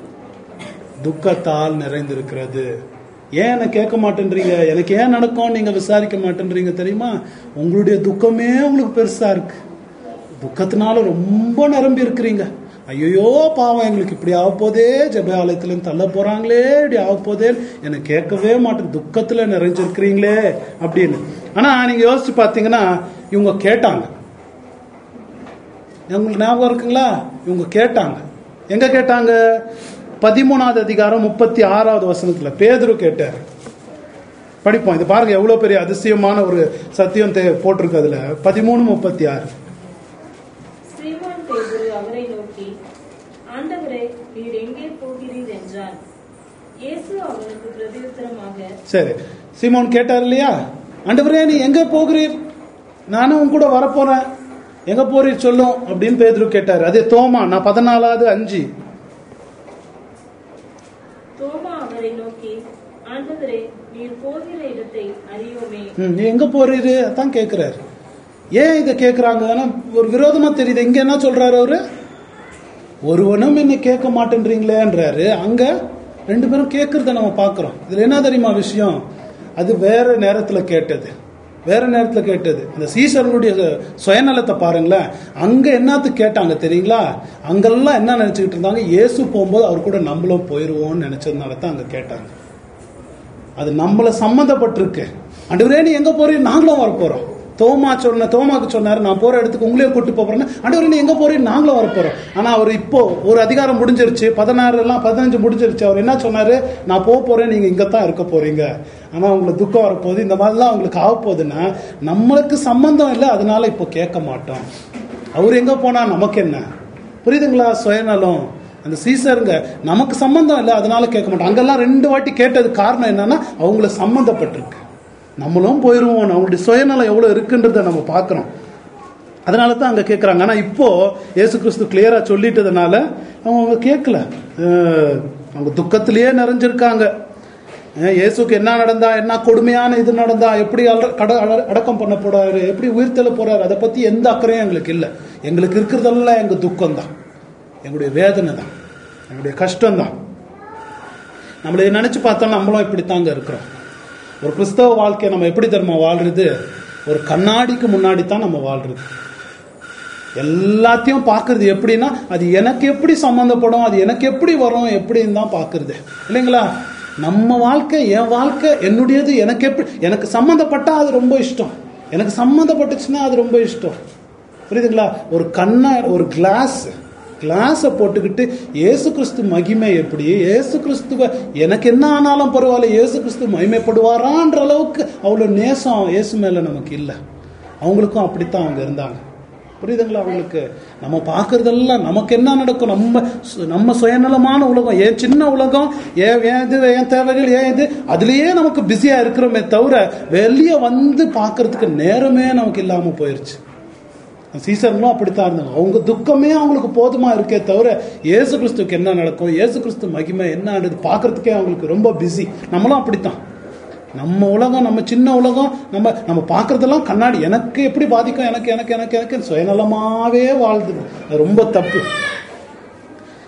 துக்கத்தால் நிறைந்திருக்கிறது ஏன் என்ன கேட்க மாட்டேன்றீங்க எனக்கு ஏன் நடக்கும் நீங்க விசாரிக்க மாட்டேன்றீங்க தெரியுமா உங்களுடைய துக்கமே உங்களுக்கு பெருசா இருக்கு துக்கத்தினால ரொம்ப நிரம்பி இருக்கிறீங்க ஐயோ பாவம் எங்களுக்கு இப்படி ஆக போதே ஜெப ஆலயத்துல தள்ள போறாங்களே இப்படி ஆக போதே எனக்கு கேட்கவே மாட்டேன் துக்கத்துல நிறைஞ்சிருக்கிறீங்களே அப்படின்னு ஆனா நீங்க யோசிச்சு பார்த்தீங்கன்னா இவங்க கேட்டாங்க உங்களுக்கு ஞாபகம் இருக்குங்களா இவங்க கேட்டாங்க எங்க கேட்டாங்க பதிமூணாவது அதிகாரம் முப்பத்தி ஆறாவது வசனத்துல பேதுரு கேட்டார் படிப்போம் இது பாருங்க எவ்வளவு பெரிய அதிசயமான ஒரு சத்தியம் தே- போட்டிருக்கு அதுல பதிமூணு முப்பத்தி ஆறு சீமோன் பேதுரு அவரை நோக்கி ஆண்டவரே நீர் எங்கே போகிறீர் என்றான் இயேசு அவனுக்கு பிரதியுத்தரமாக சரி சீமோன் கேட்டார் இல்லையா ஆண்டவரே நீ எங்க போகிறீர் நானும் உன் கூட வரப்போறேன் எங்க போறீர் சொல்லும் அப்படின்னு பேதுரு கேட்டார் அதே தோமா நான் பதினாலாவது அஞ்சு தோமா அவரை நோக்கி ஆண்டவரே நீர் போகிற இடத்தை அறியோமே ம், நீ எங்க போறீரு அதான் கேக்குறாரு ஏன் இதை கேக்குறாங்க ஆனா ஒரு விரோதமா தெரியுது இங்க என்ன சொல்றாரு அவரு ஒருவனும் என்னை கேட்க மாட்டேன்றீங்களேன்றாரு அங்க ரெண்டு பேரும் கேட்கறத நம்ம பார்க்கிறோம் இதுல என்ன தெரியுமா விஷயம் அது வேற நேரத்துல கேட்டது வேற நேரத்துல கேட்டது இந்த சீசர்களுடைய சுயநலத்தை பாருங்களேன் அங்க என்னத்து கேட்டாங்க தெரியுங்களா அங்கெல்லாம் என்ன நினைச்சுக்கிட்டு இருந்தாங்க இயேசு போகும்போது அவர் கூட நம்மளும் போயிருவோம்னு நினைச்சதுனால தான் அங்க கேட்டாங்க அது நம்மள சம்மந்தப்பட்டிருக்கு ஆண்டவரே நீ எங்க போறீங்க நாங்களும் வர போறோம் தோமா சொன்ன தோமாக்கு சொன்னாரு நான் போற இடத்துக்கு உங்களையும் கூட்டு போறேன்னா ஆண்டவரே நீ எங்க போறீங்க நாங்களும் வர போறோம் ஆனா அவர் இப்போ ஒரு அதிகாரம் முடிஞ்சிருச்சு பதினாறு எல்லாம் பதினஞ்சு முடிஞ்சிருச்சு அவர் என்ன சொன்னாரு நான் போக போறேன் நீங்க இங்க தான் இருக்க போறீங்க ஆனா உங்களுக்கு துக்கம் வரப்போகுது இந்த மாதிரிலாம் உங்களுக்கு ஆக போகுதுன்னா நம்மளுக்கு சம்பந்தம் இல்லை அதனால இப்போ கேட்க மாட்டோம் அவர் எங்க போனா நமக்கு என்ன புரியுதுங்களா சுயநலம் அந்த சீசருங்க நமக்கு சம்பந்தம் இல்லை அதனால கேட்க மாட்டோம் அங்கெல்லாம் ரெண்டு வாட்டி கேட்டது காரணம் என்னன்னா அவங்கள சம்பந்தப்பட்டிருக்கு நம்மளும் போயிருவோம் அவங்களுடைய சுயநலம் எவ்வளவு இருக்குன்றத நம்ம பார்க்கிறோம் அதனால தான் அங்க கேட்கறாங்க ஆனா இப்போ இயேசு கிறிஸ்து கிளியரா சொல்லிட்டதுனால அவங்க கேட்கல அஹ் அவங்க துக்கத்திலேயே நிறைஞ்சிருக்காங்க அஹ் இயேசுக்கு என்ன நடந்தா என்ன கொடுமையான இது நடந்தா எப்படி அல- கட- அட- அடக்கம் பண்ண போறாரு எப்படி உயிர்த்தெழ போறாரு அதை பத்தி எந்த அக்கறையும் எங்களுக்கு இல்லை எங்களுக்கு இருக்கிறதெல்லாம் எங்க துக்கம் தான் எங்களுடைய வேதனை தான் எங்களுடைய கஷ்டம் தான் நம்மளை நினைச்சு பார்த்தா நம்மளும் இப்படித்தாங்க இருக்கிறோம் ஒரு கிறிஸ்தவ வாழ்க்கையை நம்ம எப்படி தெரியுமா வாழ்றது ஒரு கண்ணாடிக்கு முன்னாடி தான் நம்ம வாழ்றது எல்லாத்தையும் பார்க்கறது எப்படின்னா அது எனக்கு எப்படி சம்மந்தப்படும் அது எனக்கு எப்படி வரும் எப்படின்னு தான் பார்க்கறது இல்லைங்களா நம்ம வாழ்க்கை என் வாழ்க்கை என்னுடையது எனக்கு எப்படி எனக்கு சம்மந்தப்பட்டா அது ரொம்ப இஷ்டம் எனக்கு சம்மந்தப்பட்டுச்சுன்னா அது ரொம்ப இஷ்டம் புரியுதுங்களா ஒரு கண்ணா ஒரு கிளாஸ் கிளாஸை போட்டுக்கிட்டு இயேசு கிறிஸ்து மகிமை எப்படி இயேசு கிறிஸ்துவ எனக்கு என்ன ஆனாலும் பரவாயில்ல இயேசு கிறிஸ்து மகிமைப்படுவாரான்ற அளவுக்கு அவ்வளோ நேசம் இயேசு மேல நமக்கு இல்லை அவங்களுக்கும் அப்படித்தான் அவங்க இருந்தாங்க புரியுதுங்களா அவங்களுக்கு நம்ம பார்க்கறதெல்லாம் நமக்கு என்ன நடக்கும் நம்ம சு- நம்ம சுயநலமான உலகம் ஏன் சின்ன உலகம் ஏன் ஏன் இது ஏன் தேவைகள் ஏன் இது அதுலயே நமக்கு பிஸியா இருக்கிறோமே தவிர வெளியே வந்து பார்க்கறதுக்கு நேரமே நமக்கு இல்லாம போயிருச்சு சீசர்களும் அப்படித்தான் இருந்தாங்க அவங்க துக்கமே அவங்களுக்கு போதுமா இருக்கே தவிர இயேசு கிறிஸ்துக்கு என்ன நடக்கும் இயேசு கிறிஸ்து மகிமை என்னன்றது பார்க்கறதுக்கே அவங்களுக்கு ரொம்ப பிஸி நம்மளும் அப்படித்தான் நம்ம உலகம் நம்ம சின்ன உலகம் நம்ம நம்ம பார்க்கறதெல்லாம் கண்ணாடி எனக்கு எப்படி பாதிக்கும் எனக்கு எனக்கு எனக்கு எனக்கு சுயநலமாவே வாழ்து அது ரொம்ப தப்பு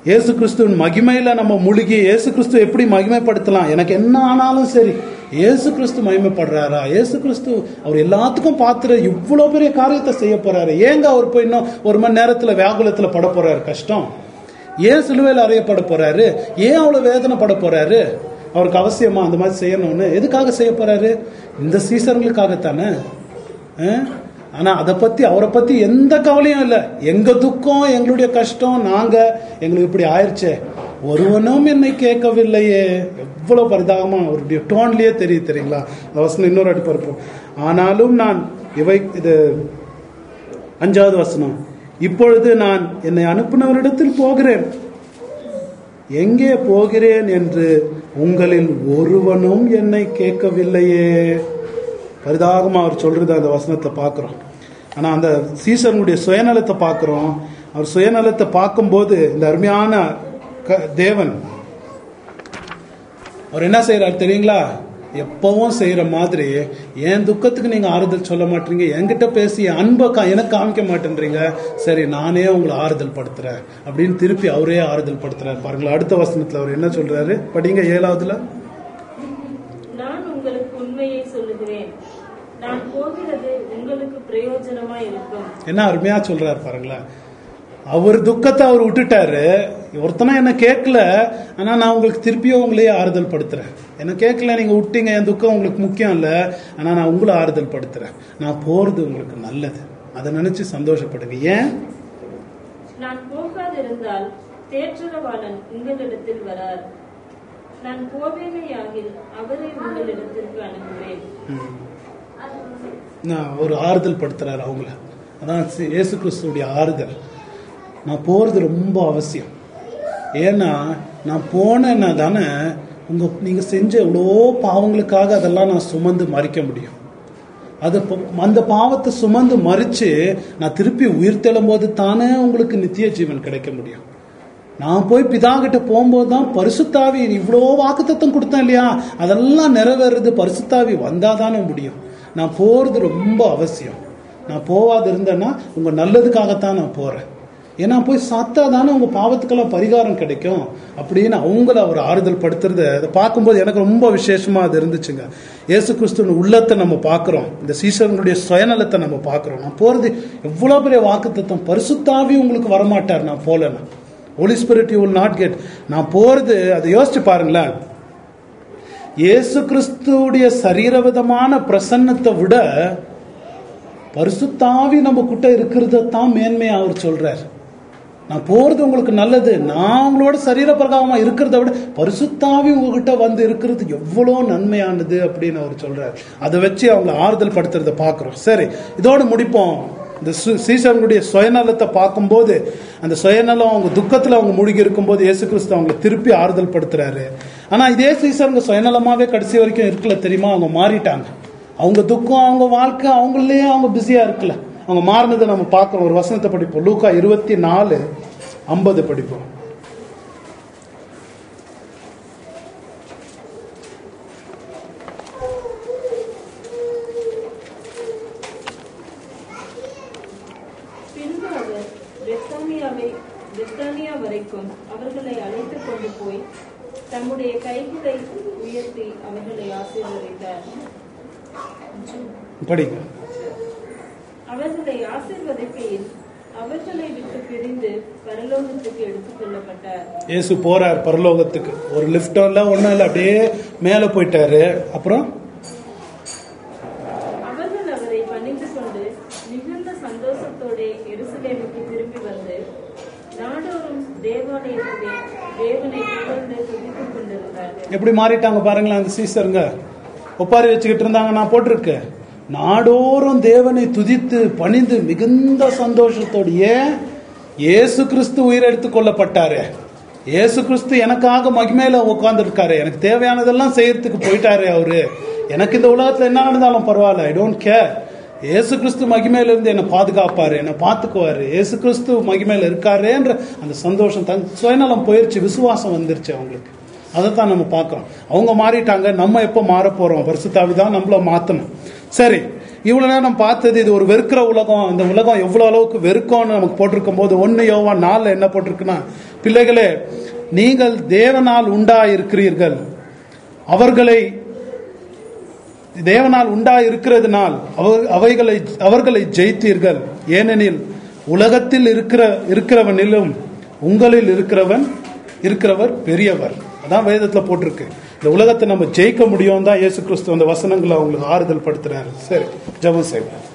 இயேசு கிறிஸ்துவின் மகிமையில நம்ம முழுகி இயேசு கிறிஸ்து எப்படி மகிமைப்படுத்தலாம் எனக்கு என்ன ஆனாலும் சரி இயேசு கிறிஸ்து மகிமைப்படுறாரா இயேசு கிறிஸ்து அவர் எல்லாத்துக்கும் பார்த்துற இவ்வளவு பெரிய காரியத்தை செய்ய போறாரு ஏங்க அவர் போய் இன்னும் ஒரு மணி நேரத்துல வியாகுலத்துல பட போறாரு கஷ்டம் ஏன் சிலுவையில் அறையப்பட போறாரு ஏன் அவ்வளவு வேதனைப்பட போறாரு அவருக்கு அவசியமா அந்த மாதிரி செய்யணும்னு எதுக்காக செய்ய போறாரு இந்த சீசர்களுக்காகத்தானே அஹ்? ஆனா அதை பத்தி அவரை பத்தி எந்த கவலையும் இல்லை எங்க துக்கம் எங்களுடைய கஷ்டம் நாங்க எங்களுக்கு இப்படி ஆயிருச்சே ஒருவனும் என்னை கேட்கவில்லையே எவ்வளவு பரிதாபமா அவருடைய டோன்லயே தெரியுது தெரியுங்களா இந்த வசனம் இன்னொரு அடி பார்ப்போம் ஆனாலும் நான் இவை இது அஞ்சாவது வசனம் இப்பொழுது நான் என்னை அனுப்பினவரிடத்தில் போகிறேன் எங்கே போகிறேன் என்று உங்களில் ஒருவனும் என்னை கேட்கவில்லையே பரிதாகமா அவர் சொல்றது அந்த வசனத்தை பார்க்கிறோம் ஆனா அந்த சீசனுடைய சுயநலத்தை பார்க்கிறோம் அவர் சுயநலத்தை பார்க்கும்போது இந்த அருமையான க- தேவன் அவர் என்ன செய்யறாரு தெரியுங்களா எப்பவும் செய்யற மாதிரி என் துக்கத்துக்கு நீங்க ஆறுதல் சொல்ல மாட்டீங்க என்கிட்ட பேசி என் அன்பை கா- எனக்கு காமிக்க மாட்டேன்றீங்க சரி நானே உங்களை ஆறுதல் படுத்துறேன் அப்படின்னு திருப்பி அவரே ஆறுதல் படுத்துறாரு பாருங்களேன் அடுத்த வசனத்துல அவர் என்ன சொல்றாரு படிங்க ஏழாவதுல நான் உங்களுக்கு உண்மையை சொல்லுகிறேன் நான் போகிறது உங்களுக்கு பிரயோஜனமா இருக்கும் என்ன அருமையா சொல்றாரு பாருங்களேன் அவர் துக்கத்தை அவர் விட்டுட்டாரு ஒருத்தனா என்ன கேட்கல ஆனா நான் உங்களுக்கு திருப்பியும் உங்களையே ஆறுதல் படுத்துறேன் என்ன கேட்கல நீங்க விட்டீங்க என் துக்கம் உங்களுக்கு முக்கியம் இல்ல ஆனா நான் உங்களை ஆறுதல் படுத்துறேன் நான் போறது உங்களுக்கு நல்லது அதை நினைச்சு சந்தோஷப்படுங்க ஏன் நான் போகாதிருந்தால் தேற்றரவாளன் உங்களிடத்தில் வரார் நான் போவேனையாகில் அவரை உங்களிடத்திற்கு அனுப்புவேன் நான் ஒரு ஆறுதல் படுத்துறாரு அவங்கள அதான் சி- இயேசு கிறிஸ்துடைய ஆறுதல் நான் போறது ரொம்ப அவசியம் ஏன்னா நான் போனேன்னா தானே உங்க நீங்க செஞ்ச எவ்வளோ பாவங்களுக்காக அதெல்லாம் நான் சுமந்து மறிக்க முடியும் அது ப- அந்த பாவத்தை சுமந்து மறிச்சு நான் திருப்பி உயிர் தெழும்போது தானே உங்களுக்கு நித்திய ஜீவன் கிடைக்க முடியும் நான் போய் பிதா கிட்ட போகும்போது தான் பரிசுத்தாவி இவ்வளோ வாக்குத்தத்தம் கொடுத்தேன் இல்லையா அதெல்லாம் நிறைவேறது பரிசுத்தாவி வந்தாதானே முடியும் நான் போறது ரொம்ப அவசியம் நான் போவாது இருந்தேன்னா உங்க நல்லதுக்காகத்தான் நான் போறேன் ஏன்னா போய் சத்தா தானே உங்க பாவத்துக்கெல்லாம் பரிகாரம் கிடைக்கும் அப்படின்னு அவங்கள அவர் ஆறுதல் படுத்துறது அதை பார்க்கும்போது எனக்கு ரொம்ப விசேஷமா அது இருந்துச்சுங்க இயேசு கிறிஸ்துவின் உள்ளத்தை நம்ம பார்க்கிறோம் இந்த சீசர்களுடைய சுயநலத்தை நம்ம பார்க்கிறோம் நான் போறது எவ்வளவு பெரிய வாக்குத்தத்தம் பரிசுத்தாவி உங்களுக்கு வரமாட்டார் நான் போலன்னா Holy Spirit you will not get நான் போறது அதை யோசிச்சு பாருங்களேன் இயேசு கிறிஸ்துவுடைய சரீரவிதமான பிரசன்னத்தை விட பரிசுத்தாவி நம்ம கிட்ட இருக்கிறத தான் மேன்மையா அவர் சொல்றார் நான் போறது உங்களுக்கு நல்லது நான் உங்களோட சரீர பிரகாரமா இருக்கிறத விட பரிசுத்தாவி உங்ககிட்ட வந்து இருக்கிறது எவ்வளோ நன்மையானது அப்படின்னு அவர் சொல்றார் அதை வச்சு அவங்க ஆறுதல் படுத்துறத பார்க்கிறோம் சரி இதோடு முடிப்போம் இந்த சு- சீசர்களுடைய சுயநலத்தை பார்க்கும்போது அந்த சுயநலம் அவங்க துக்கத்துல அவங்க மூழ்கி இருக்கும்போது இயேசு கிறிஸ்து அவங்களை திருப்பி ஆறுதல் படுத்துறாரு ஆனா இதே சீசருங்க சுயநலமாவே கடைசி வரைக்கும் இருக்கல தெரியுமா அவங்க மாறிட்டாங்க அவங்க துக்கம் அவங்க வாழ்க்கை அவங்களே அவங்க பிஸியா இருக்கல அவங்க மாறினதை நம்ம பார்க்கிறோம் ஒரு வசனத்தை படிப்போம் லூக்கா இருபத்தி நாலு ஐம்பது படிப்போம் பின்பு அவர் பெத்தானியாவை பெத்தானியா வரைக்கும் அவர்களை அழைத்துக் கொண்டு போய் தம்முடைய கைகளை உயர்த்தி அவர்களை ஆசீர்வதித்தார் படிங்க அவர்களை ஆசீர்வதிக்கையில் அவர்களை விட்டு பிரிந்து பரலோகத்துக்கு எடுத்துக் கொள்ளப்பட்டார் இயேசு போறார் பரலோகத்துக்கு ஒரு லிஃப்டோ இல்ல ஒண்ணும் இல்ல அப்படியே மேல போயிட்டாரு அப்புறம் அவர்கள் அவரை பணிந்து கொண்டு மிகுந்த சந்தோஷத்தோட எருசலேமுக்கு திரும்பி வந்து நாடோறும் தேவாலயத்திலே தேவனை புகழ்ந்து துதித்துக் கொண்டிருந்தார்கள் எப்படி மாறிட்டாங்க பாருங்களேன் அந்த சீசருங்க ஒப்பாரி வச்சுக்கிட்டு இருந்தாங்க நான் போட்டிருக்கேன் நாடோறும் தேவனை துதித்து பணிந்து மிகுந்த சந்தோஷத்தோடு ஏன் இயேசு கிறிஸ்து உயிரெடுத்துக் கொள்ளப்பட்டாரு இயேசு கிறிஸ்து எனக்காக மகிமையில உட்கார்ந்துருக்காரு எனக்கு தேவையானதெல்லாம் செய்யறதுக்கு போயிட்டாரு அவரு எனக்கு இந்த உலகத்துல என்ன நடந்தாலும் பரவாயில்ல ஐ டோன்ட் கேர் இயேசு கிறிஸ்து மகிமையில இருந்து என்னை பாதுகாப்பாரு என்னை பார்த்துக்குவாரு இயேசு கிறிஸ்து மகிமையில இருக்காருன்ற அந்த சந்தோஷம் தன் சுயநலம் போயிருச்சு விசுவாசம் வந்துருச்சு அவங்களுக்கு அதைத்தான் நம்ம பார்க்கிறோம் அவங்க மாறிட்டாங்க நம்ம எப்போ மாற போறோம் பரிசுத்தாவி தான் நம்மள மாத்தணும் சரி இவ்வளவு நேரம் பார்த்தது இது ஒரு வெறுக்கிற உலகம் இந்த உலகம் எவ்வளவு அளவுக்கு வெறுக்கம்னு நமக்கு போட்டிருக்கும் போது ஒன்னு யோவா நாள்ல என்ன போட்டிருக்குன்னா பிள்ளைகளே நீங்கள் தேவனால் உண்டா இருக்கிறீர்கள் அவர்களை தேவனால் உண்டா இருக்கிறதுனால் அவ- அவைகளை அவர்களை ஜெயித்தீர்கள் ஏனெனில் உலகத்தில் இருக்கிற இருக்கிறவனிலும் உங்களில் இருக்கிறவன் இருக்கிறவர் பெரியவர் அதான் வேதத்துல போட்டிருக்கு இந்த உலகத்தை நம்ம ஜெயிக்க முடியும் தான் இயேசு கிறிஸ்து அந்த வசனங்களை அவங்களுக்கு ஆறுதல் படுத்துறாரு சரி ஜெபம் செய்வோம்